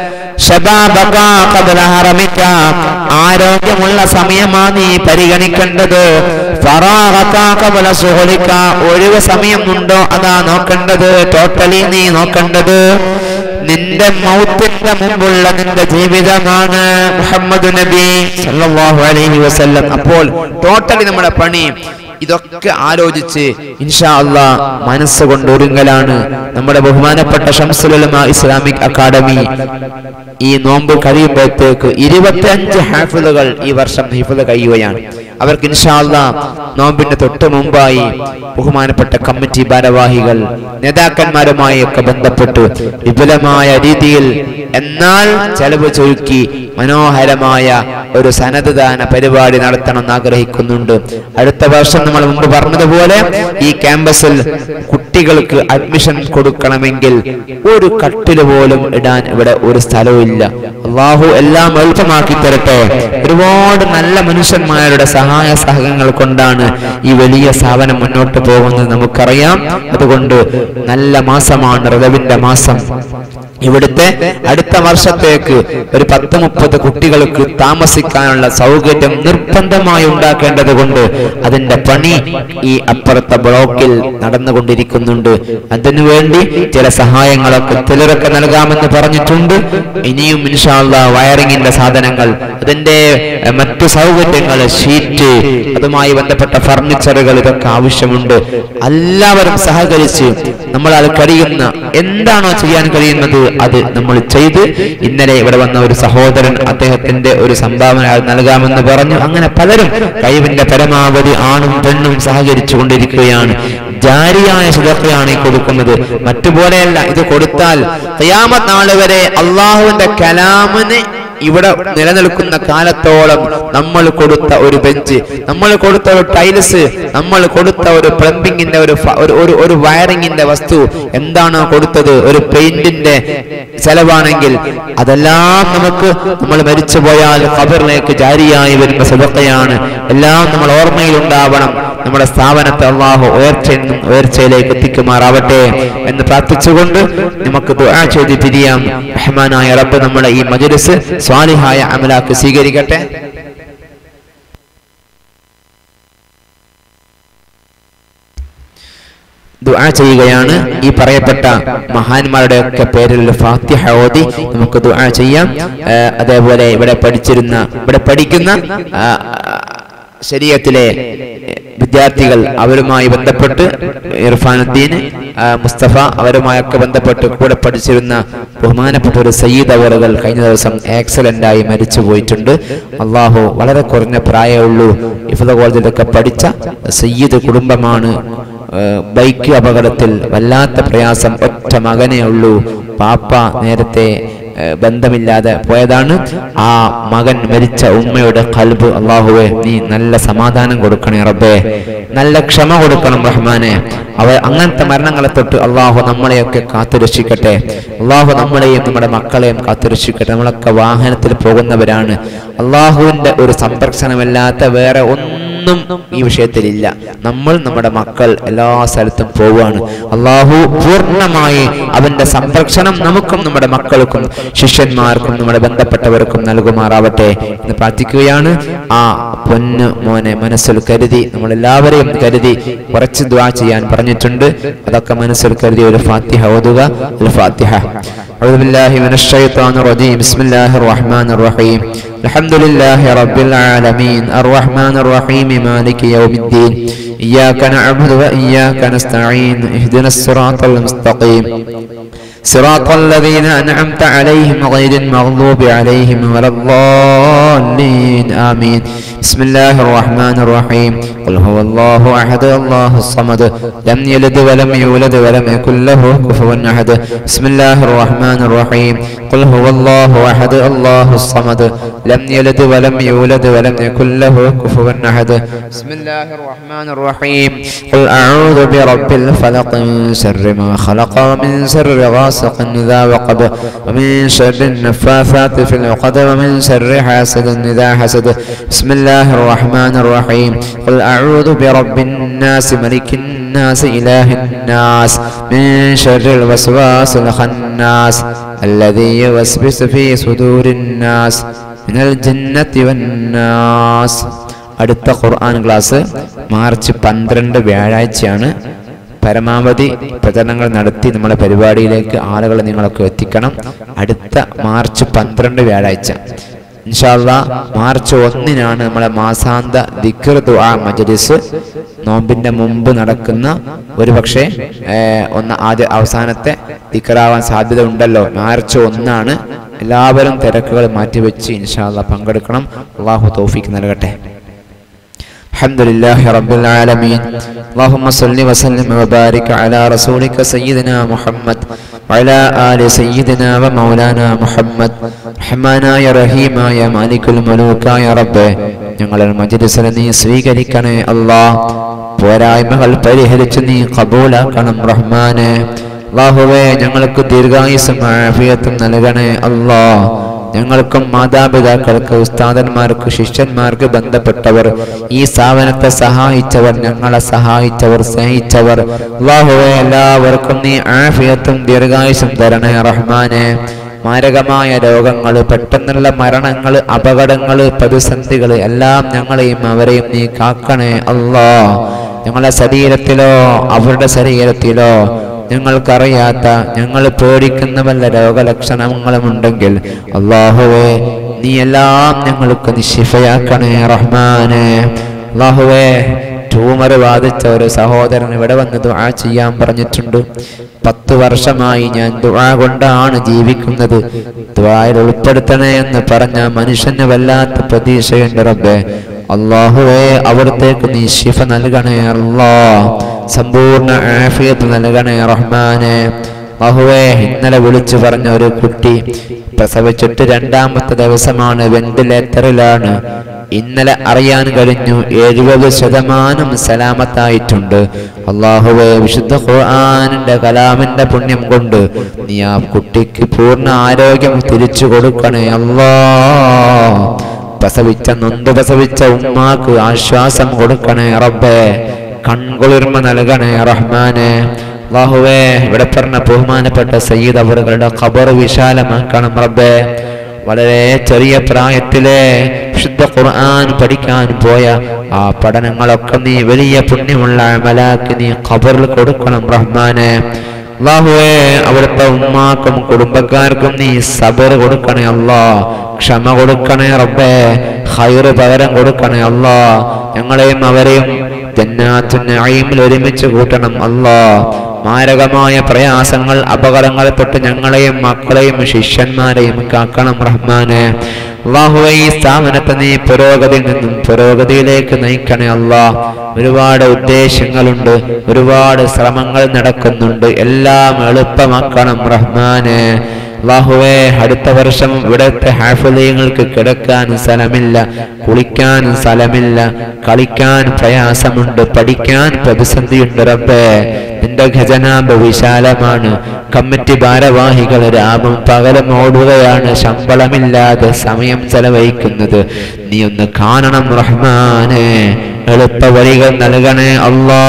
ശബാബക ഖബ്ല ഹറമിക. ആരോഗ്യമുള്ള സമയമാ നീ പരിഗണിക്കേണ്ടത് ഫറാഗക ഖബ്ല സുഹലിക. ഒഴിവ് സമയം ഉണ്ടോ അതാ നോക്കേണ്ടത് ടോട്ടലി നീ നോക്കേണ്ടത് നിന്റെ മൗത്തിന്റെ മുമ്പുള്ള നിന്റെ ജീവിതമാണ് മുഹമ്മദ് നബി സല്ലല്ലാഹു അലൈഹി വസല്ലം അപ്പോൾ ടോട്ടലി നമ്മുടെ പണി ഇതൊക്കെ ആലോചിച്ച് ഇൻഷാ അള്ളാ മനസ്സുകൊണ്ട് ഒരുങ്ങലാണ് നമ്മുടെ ബഹുമാനപ്പെട്ട ഷംസുലമ ഇസ്ലാമിക് അക്കാദമി ഈ നോമ്പ് കഴിയുമ്പോഴത്തേക്ക് ഇരുപത്തിയഞ്ച് ഹാഫിളുകൾ ഈ വർഷം ഹിഫിള് കഴിയുകയാണ് അവർക്ക് ഇൻഷാ അള്ളാ നോമ്പിന്റെ തൊട്ട് മുമ്പായി ബഹുമാനപ്പെട്ട കമ്മിറ്റി ഭാരവാഹികൾ നേതാക്കന്മാരുമായി ഒക്കെ ബന്ധപ്പെട്ട് വിപുലമായ രീതിയിൽ എന്നാൽ ചെലവ് ചുരുക്കി മനോഹരമായ ഒരു സന്നദ്ധദാന പരിപാടി നടത്തണമെന്ന് ആഗ്രഹിക്കുന്നുണ്ട് അടുത്ത വർഷം നമ്മൾ മുമ്പ് പറഞ്ഞതുപോലെ ഈ ക്യാമ്പസിൽ കുട്ടികൾക്ക് അഡ്മിഷൻ കൊടുക്കണമെങ്കിൽ ഒരു കട്ടില് പോലും ഇടാൻ ഇവിടെ ഒരു സ്ഥലവും ഇല്ല അള്ളാഹു എല്ലാം എളുപ്പമാക്കി തരട്ടെ ഒരുപാട് നല്ല മനുഷ്യന്മാരുടെ സഹായ സഹകങ്ങൾ കൊണ്ടാണ് ഈ വലിയ സ്ഥാപനം മുന്നോട്ട് പോകുന്നത് നമുക്കറിയാം അതുകൊണ്ട് നല്ല മാസമാണ് റജബിന്റെ മാസം ഇവിടുത്തെ അടുത്ത വർഷത്തേക്ക് ഒരു പത്ത് മുപ്പത് കുട്ടികൾക്ക് താമസിക്കാനുള്ള സൗകര്യം നിർബന്ധമായി ഉണ്ടാക്കേണ്ടത് കൊണ്ട് അതിന്റെ പണി ഈ അപ്പുറത്തെ ബ്ലോക്കിൽ നടന്നുകൊണ്ടിരിക്കുന്നുണ്ട് അതിനുവേണ്ടി ചില സഹായങ്ങളൊക്കെ ചിലരൊക്കെ നൽകാമെന്ന് പറഞ്ഞിട്ടുണ്ട് ഇനിയും ഇൻഷാല്ല വയറിങ്ങിന്റെ സാധനങ്ങൾ അതിന്റെ എഹ്, മറ്റു സൗകര്യങ്ങൾ ഷീറ്റ് അതുമായി ബന്ധപ്പെട്ട ഫർണിച്ചറുകൾ ഇതൊക്കെ ആവശ്യമുണ്ട് എല്ലാവരും സഹകരിച്ച് നമ്മൾ അത് കഴിയുന്ന എന്താണോ ചെയ്യാൻ കഴിയുന്നത് അത് നമ്മൾ ചെയ്ത് ഇന്നലെ ഇവിടെ വന്ന ഒരു സഹോദരൻ അദ്ദേഹത്തിന്റെ ഒരു സംഭാവന അയാൾ നൽകാമെന്ന് പറഞ്ഞു അങ്ങനെ പലരും കഴിവിന്റെ പരമാവധി ആണും പെണ്ണും സഹകരിച്ചു കൊണ്ടിരിക്കുകയാണ് ജാരിയായ സുഖത്തെയാണ് ഈ കൊടുക്കുന്നത് മറ്റുപോലെയല്ല ഇത് കൊടുത്താൽ ഖിയാമത്ത് നാള് വരെ അള്ളാഹുവിന്റെ കലാമിന് ഇവിടെ നിലനിൽക്കുന്ന കാലത്തോളം നമ്മൾ കൊടുത്ത ഒരു ബെഞ്ച് നമ്മൾ കൊടുത്ത ഒരു ടൈൽസ് നമ്മൾ കൊടുത്ത ഒരു പ്ലംബിങ്ങിന്റെ ഒരു ഫ- ഒരു- ഒരു ഒരു വയറിങ്ങിന്റെ വസ്തു എന്താണോ കൊടുത്തത് ഒരു പെയിന്റിന്റെ ചെലവാണെങ്കിൽ അതെല്ലാം നമുക്ക് നമ്മൾ മരിച്ചു പോയാൽ ഖബറിലേക്ക് ജാരിയായി വരുന്ന സദക്കയാണ് എല്ലാം നമ്മൾ ഓർമ്മയിൽ ഉണ്ടാവണം നമ്മുടെ സ്ഥാപനത്തെ അള്ളാഹു ഉയർച്ചയിൽ നിന്നും ഉയർച്ചയിലേക്ക് എത്തിക്കുമാറാവട്ടെ എന്ന് പ്രാർത്ഥിച്ചുകൊണ്ട് നമുക്ക് ദുആ ചെയ്ത് പിരിയാം റഹ്മാനായ റബ്ബ് നമ്മളെ ഈ മജ്ലിസ് സ്വാലിഹായ അമലാക്ക് സ്വീകരിക്കട്ടെ ദുആ ചെയ്യുകയാണ് ഈ പറയപ്പെട്ട മഹാന്മാരുടെ ഒക്കെ പേരിൽ ഒരു ഫാത്തിഹ ഓതി നമുക്ക് ദുആ ചെയ്യാം ആ, അതേപോലെ ഇവിടെ പഠിച്ചിരുന്ന ഇവിടെ പഠിക്കുന്ന ആ, ശരീരത്തിലെ വിദ്യാർത്ഥികൾ അവരുമായി ബന്ധപ്പെട്ട് ഇർഫാനുദ്ദീൻ ആ, മുസ്തഫ അവരുമായൊക്കെ ബന്ധപ്പെട്ട് കൂടെ പഠിച്ചിരുന്ന ബഹുമാനപ്പെട്ട ഒരു സയ്യിദ് അവറുകൾ കഴിഞ്ഞ ദിവസം ആക്സിഡന്റ് ആയി മരിച്ചു പോയിട്ടുണ്ട് അള്ളാഹു വളരെ കുറഞ്ഞ പ്രായമുള്ളൂ ഇഫത കോളേജിലൊക്കെ പഠിച്ച സയ്യിദ് കുടുംബമാണ് ഏഹ് ബൈക്ക് അപകടത്തിൽ വല്ലാത്ത പ്രയാസം ഒറ്റ മകനേ ഉള്ളൂ പാപ്പ നേരത്തെ ഏഹ് ബന്ധമില്ലാതെ പോയതാണ് ആ മകൻ മരിച്ച ഉമ്മയുടെ കൽബ് അള്ളാഹുവെ നീ നല്ല സമാധാനം കൊടുക്കണേ റബ്ബേ നല്ല ക്ഷമ കൊടുക്കണം റഹ്മാനെ അവ അങ്ങനത്തെ മരണങ്ങളെ തൊട്ട് അള്ളാഹു നമ്മളെയൊക്കെ കാത്തുരക്ഷിക്കട്ടെ അള്ളാഹു നമ്മളെയും നമ്മുടെ മക്കളെയും കാത്തുരക്ഷിക്കട്ടെ നമ്മളൊക്കെ വാഹനത്തിൽ പോകുന്നവരാണ് അള്ളാഹുവിന്റെ ഒരു സംരക്ഷണമില്ലാത്ത വേറെ ഒന്നും ഒന്നും ഈ വിഷയത്തിലില്ല നമ്മൾ നമ്മുടെ മക്കൾ എല്ലാ സ്ഥലത്തും പോവുകയാണ് അള്ളാഹു പൂർണ്ണമായി അവന്റെ സംരക്ഷണം നമുക്കും നമ്മുടെ മക്കൾക്കും ശിഷ്യന്മാർക്കും നമ്മുടെ ബന്ധപ്പെട്ടവർക്കും നൽകുമാറാവട്ടെ എന്ന് പ്രാർത്ഥിക്കുകയാണ് ആ പൊന്ന് മോനെ മനസ്സിൽ കരുതി നമ്മൾ എല്ലാവരെയും കരുതി കുറച്ച് ദ്വാ ചെയ്യാൻ പറഞ്ഞിട്ടുണ്ട് അതൊക്കെ മനസ്സിൽ കരുതി ഒരു ഫാത്തിഹ ഓതുക ഒരു ഫാത്തിഹ أعوذ بالله من الشيطان الرجيم بسم الله الرحمن الرحيم الحمد لله رب العالمين الرحمن الرحيم مالك يوم الدين إياك نعبد وإياك نستعين اهدنا الصراط المستقيم صراط الذين أنعمت عليهم غير المغضوب عليهم ولا الضالين آمين بسم الله الرحمن الرحيم قل هو الله أحد الله الصمد لم يلد ولم يولد ولم يكن له كفوا أحد بسم الله الرحمن الرحيم قل هو الله أحد الله الصمد لم يلد ولم يولد ولم يكن له كفوا أحد بسم الله الرحمن الرحيم قل أعوذ برب الفلق من شر ما خلق ومن شر غاسق إذا وقب ومن شر النفاثات في العقد ومن شر حاسد إذا حسد بسم الله الرحمن الرحيم قل أعوذ برب الناس ملك الناس إله الناس من شر الوسواس الخناس الذي يوسوس في صدور الناس من الجنة والناس അടുത്ത ഖുർആൻ ക്ലാസ് മാർച്ച് പന്ത്രണ്ട് വ്യാഴാഴ്ചയാണ് പരമാവധി പ്രചരണങ്ങൾ നടത്തി നമ്മളെ പരിപാടിയിലേക്ക് ആളുകളെ നിങ്ങളൊക്കെ എത്തിക്കണം അടുത്ത മാർച്ച് പന്ത്രണ്ട് വ്യാഴാഴ്ച ഇൻഷാല്ല മാർച്ച് ഒന്നിനാണ് നമ്മളെ മാസാന്ത ദിക്ർ ദുആ മജ്ലിസ് നോമ്പിന്റെ മുമ്പ് നടക്കുന്ന ഒരു പക്ഷേ ഒന്ന് ആദ്യ അവസാനത്തെ ദിക്റാവാൻ സാധ്യത ഉണ്ടല്ലോ മാർച്ച് ഒന്നാണ് എല്ലാവരും തിരക്കുകൾ മാറ്റിവെച്ച് ഇൻഷാല്ല പങ്കെടുക്കണം അള്ളാഹു തൗഫീക്ക് നൽകട്ടെ الحمد لله رب العالمين اللهم صل وسلم وبارك على رسولك سيدنا محمد وعلى آل سيدنا ومولانا محمد റഹ്മാനായ റഹീമായ മാലിക്കുൽ മലൂക്കായ റബ്ബേ ഞങ്ങളെ മജ്ലിസിനെ നീ സ്വീകരിക്കണേ അല്ലാ പോരായ്മകൾ പരിഹരിച്ച് നീ കബൂലാക്കണം റഹ്മാനെ അല്ലാഹുവേ ഞങ്ങൾക്ക് ദീർഘായുസും ആഫിയത്തും നൽകണേ അല്ലാ ഞങ്ങൾക്കും മാതാപിതാക്കൾക്ക് ഉസ്താദന്മാർക്ക് ശിഷ്യന്മാർക്ക് ബന്ധപ്പെട്ടവർ ഈ സ്ഥാപനത്തെ സഹായിച്ചവർ ഞങ്ങളെ സഹായിച്ചവർ സ്നേഹിച്ചവർ അള്ളാഹുവെ എല്ലാവർക്കും നീ ആഫിയത്തും ദീർഘായുസും തരണേ റഹ്മാനെ മാരകമായ രോഗങ്ങൾ പെട്ടെന്നുള്ള മരണങ്ങൾ അപകടങ്ങൾ പ്രതിസന്ധികൾ എല്ലാം ഞങ്ങളെയും അവരെയും നീ കാക്കണേ അല്ലാ ഞങ്ങളുടെ ശരീരത്തിലോ അവരുടെ ശരീരത്തിലോ ഞങ്ങൾക്കറിയാത്ത ഞങ്ങൾ പേടിക്കുന്ന വല്ല രോഗലക്ഷണങ്ങളും ഉണ്ടെങ്കിൽ അള്ളാഹുവേ നീ എല്ലാം ഞങ്ങൾക്ക് നിശിഫയാക്കണേ റഹ്മാനെ അള്ളാഹുവേ ട്യൂമർ ബാധിച്ച ഒരു സഹോദരൻ ഇവിടെ വന്ന് ദുആ ചെയ്യാൻ പറഞ്ഞിട്ടുണ്ട് പത്ത് വർഷമായി ഞാൻ ദുആ കൊണ്ടാണ് ജീവിക്കുന്നത് ദുആയിൽ ഉൾപ്പെടുത്തണേ എന്ന് പറഞ്ഞ മനുഷ്യന് വല്ലാത്ത പ്രതീക്ഷയുണ്ട് റബ്ബേ അള്ളാഹുവേ അവിടത്തേക്ക് നീ ശിഫ നൽകണേ അല്ലാ സമ്പൂർണ്ണ ആഫിയത്ത് നൽകണേ റഹ്മാനെ അഹുവേ ഇന്നലെ വിളിച്ചു പറഞ്ഞ ഒരു കുട്ടി പ്രസവിച്ചിട്ട് രണ്ടാമത്തെ ദിവസമാണ് വെന്റിലേറ്ററിലാണ് ഇന്നലെ അറിയാൻ കഴിഞ്ഞു എഴുപത് ശതമാനം സലാമത്തായിട്ടുണ്ട് അള്ളാഹുവെ വിശുദ്ധ ഖുർആാനിന്റെ കലാമിന്റെ പുണ്യം കൊണ്ട് നീ ആ കുട്ടിക്ക് പൂർണ്ണ ആരോഗ്യം തിരിച്ചു കൊടുക്കണേ അല്ലാ പ്രസവിച്ച നൊന്ത് പ്രസവിച്ച ഉമ്മാക്ക് ആശ്വാസം കൊടുക്കണേ റബ്ബേ കൺകുളിർമ നൽകണേ റഹ്മാനെ അള്ളാഹുവേ ഇവിടെ പറഞ്ഞ ബഹുമാനപ്പെട്ട സയ്യിദ് അവറുകളുടെ ഖബർ വിശാലമാക്കണം റബ്ബേ വളരെ ചെറിയ പ്രായത്തിലെ വിശുദ്ധ ഖുർആൻ പഠിക്കാൻ പോയ ആ പഠനങ്ങളൊക്കെ നീ വലിയ പുണ്യമുള്ള അമലാക്ക് നീ ഖബറിൽ കൊടുക്കണം റഹ്മാനെ അള്ളാഹുവേ അവിടുത്തെ ഉമ്മാക്കും കുടുംബക്കാർക്കും നീ സബർ കൊടുക്കണേ അല്ലാ ക്ഷമ കൊടുക്കണേ റബ്ബേ ഹൈറ് പകരം കൊടുക്കണേ അല്ലാ ഞങ്ങളെയും അവരെയും ജന്നാത്തുന്നയിൽ ഒരുമിച്ച് കൂട്ടണം അല്ലാ മാരകമായ പ്രയാസങ്ങൾ അപകടങ്ങൾ തൊട്ട് ഞങ്ങളെയും മക്കളെയും ശിഷ്യന്മാരെയും കാക്കണം റഹ്മാനെ അള്ളാഹുവെ ഈ സ്ഥാപനത്തെ നീ പുരോഗതിയിൽ നിന്നും പുരോഗതിയിലേക്ക് നയിക്കണേ അല്ലാ ഒരുപാട് ഉദ്ദേശങ്ങളുണ്ട് ഒരുപാട് ശ്രമങ്ങൾ നടക്കുന്നുണ്ട് എല്ലാം എളുപ്പമാക്കണം റഹ്മാനെ അള്ളാഹുവേ അടുത്ത വർഷം ഇവിടുത്തെ ഹാഫിലയങ്ങൾക്ക് കിടക്കാൻ സ്ഥലമില്ല കുളിക്കാൻ സ്ഥലമില്ല കളിക്കാൻ പ്രയാസമുണ്ട് പഠിക്കാൻ പ്രതിസന്ധിയുണ്ട് റബ്ബേ നിന്റെ ഖജനാബ് വിശാലമാണ് കമ്മിറ്റി ഭാരവാഹികൾ രാമം പകലും ഓടുകയാണ് ശമ്പളമില്ലാതെ സമയം ചെലവഴിക്കുന്നത് നീ ഒന്ന് കാണണം റഹ്മാനെ എളുപ്പ വഴികൾ നൽകണേ അല്ലാ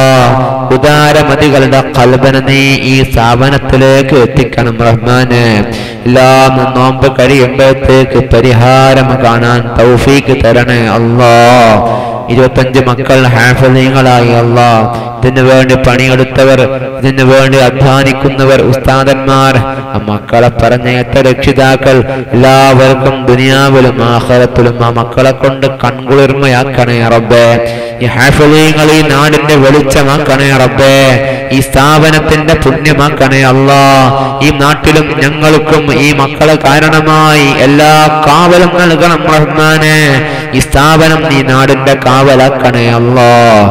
ഉദാരമതികളുടെ കൽബന നീ ഈ സ്ഥാപനത്തിലേക്ക് എത്തിക്കണം റഹ്മാനെ എല്ലാം നോമ്പ് കഴിയുമ്പോഴത്തേക്ക് പരിഹാരം കാണാൻ തൗഫീക്ക് തരണേ അല്ലാ ഇരുപത്തഞ്ച് മക്കൾ ഹാഫലീങ്ങളായി അല്ലാ ഇതിനു വേണ്ടി പണിയെടുത്തവർ ഇതിനു വേണ്ടി അധ്വാനിക്കുന്നവർ ഉസ്താദന്മാർ ആ മക്കളെ പറഞ്ഞേറ്റ രക്ഷിതാക്കൾ എല്ലാവർക്കും ദുനിയാവിലും ആഹ്റത്തിലും ആ മക്കളെ കൊണ്ട് കൺകുളിർമയാക്കണേ റബ്ബേ ഈ ഹാഫലീങ്ങൾ ഈ നാടിന്റെ വെളിച്ചമാക്കണേ റബ്ബേ ഈ സ്ഥാപനത്തിന്റെ പുണ്യമാക്കണേ അല്ലാ ഈ നാട്ടിലും ഞങ്ങൾക്കും ഈ മക്കളെ കാരണമായി എല്ലാ കാവലും നൽകണം റഹ്മാനെ ഈ സ്ഥാപനം നീ നാടിന്റെ കാവലാക്കണേ അല്ലാ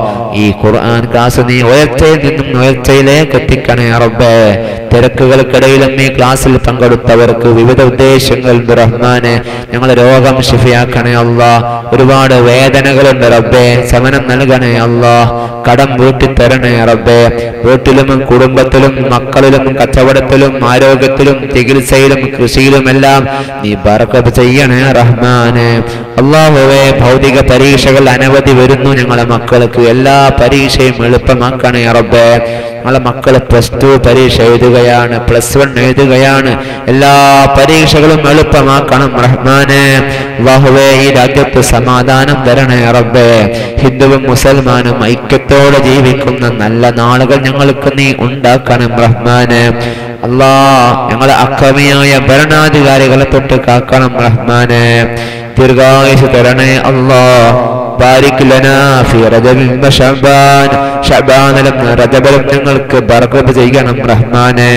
ഈ ഖുർആൻ ക്ലാസ് നീ ഉയർച്ചയിൽ നിന്നും ഉയർച്ചയിലേക്ക് എത്തിക്കണേ റബ്ബേ തിരക്കുകൾക്കിടയിലും ഈ ക്ലാസ്സിൽ പങ്കെടുത്തവർക്ക് വിവിധ ഉദ്ദേശങ്ങളുണ്ട് റഹ്മാനെ ഞങ്ങൾ രോഗം ശിഫിയാക്കണേ അല്ലാ ഒരുപാട് വേദനകളുണ്ട് റബ്ബേ ശമനം നൽകണേ അല്ലാ കടം വീട്ടി തരണേ റബ്ബേ വീട്ടിലും കുടുംബത്തിലും മക്കളിലും കച്ചവടത്തിലും ആരോഗ്യത്തിലും ചികിത്സയിലും കൃഷിയിലുമെല്ലാം നീ ബർക്കത്ത് ചെയ്യണേ റഹ്മാനെ അള്ളാഹുവേ ഭൗതിക പരീക്ഷകൾ അനവധി വരുന്നു ഞങ്ങളെ മക്കൾക്ക് എല്ലാ പരീക്ഷയും എളുപ്പമാക്കണേ റബ്ബേ ഞങ്ങളെ മക്കൾ പ്ലസ് ടു പരീക്ഷ എഴുതുകയാണ് പ്ലസ് വൺ എഴുതുകയാണ് എല്ലാ പരീക്ഷകളും എളുപ്പമാക്കണം റഹ്മാനെ അള്ളാഹുവേ ഈ രാജ്യത്ത് സമാധാനം തരണേ റബ്ബേ ഹിന്ദുവും മുസൽമാനും ഐക്യത്തോടെ ജീവിക്കുന്ന നല്ല നാളുകൾ ഞങ്ങൾക്ക് നീ ഉണ്ടാക്കണം റഹ്മാനെ അല്ലാ ഞങ്ങളെ അക്രമിയായ ഭരണാധികാരികളെ തൊട്ട് കാക്കണം റഹ്മാനെ ദീർഘായുസ് തരണേ അല്ലാ ബാരിക് ലനാ ഫി റജബിൻ വശഅബാൻ ശഅബാനിലും റജബിലും ഞങ്ങൾക്ക് ബർക്കത്ത് ചെയ്യണം റഹ്മാനെ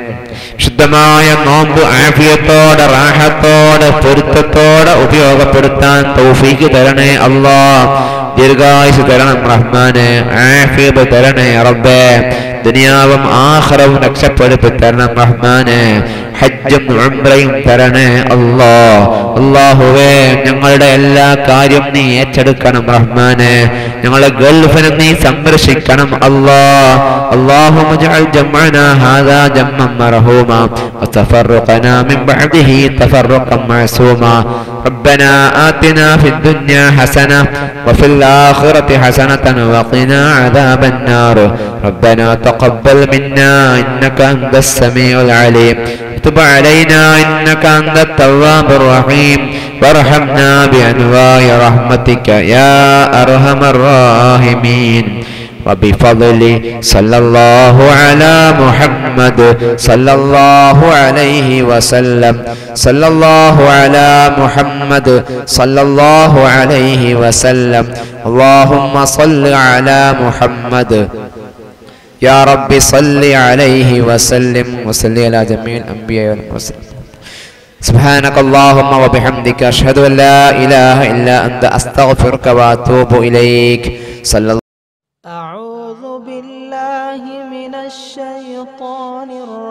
ശുദ്ധമായ നോമ്പ് ആഫിയത്തോടെ റാഹത്തോടെ പൊരുത്തത്തോടെ ഉപയോഗപ്പെടുത്താൻ തൗഫീക്ക് തരണേ അല്ലാ ദീർഘായുസ് തരണം റഹ്മാനെ ആഫിയത്ത് തരണേ റബ്ബേ ദുനിയാവും ആഖിറവും രക്ഷപ്പെടുത്തി തരണം റഹ്മാനെ ഹജ്ജും ഉംറയും തരണേ അല്ലാ അല്ലാഹുവേ ഞങ്ങളുടെ എല്ലാ കാര്യം നീ ഏറ്റെടുക്കണം റഹ്മാനെ ഞങ്ങളെ ഗൾഫിനെ നീ സംരക്ഷിക്കണം അല്ലാ اللهم اجعل جمعنا هذا جمعا مرحوما وتفرقنا من بعده تفرقا معصوما ربنا آتنا في الدنيا حسنة وفي الآخرة حسنة وقنا عذاب النار ربنا تقبل منا إنك أنت السميع العليم تب علينا إنك أنت التواب الرحيم وارحمنا بأنواع رحمتك يا أرحم الراحمين وبفضل صلى الله على محمد صلى الله عليه وسلم صلى الله على محمد صلى الله عليه وسلم اللهم صل على محمد يا رب صل عليه وسلم وصل على جميع الأنبياء والمرسلين سبحانك اللهم وبحمدك أشهد أن لا إله إلا أنت أستغفرك وأتوب إليك صلى الله أعوذ بالله من الشيطان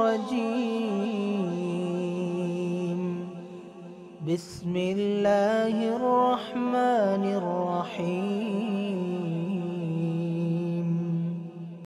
الرجيم بسم الله الرحمن الرحيم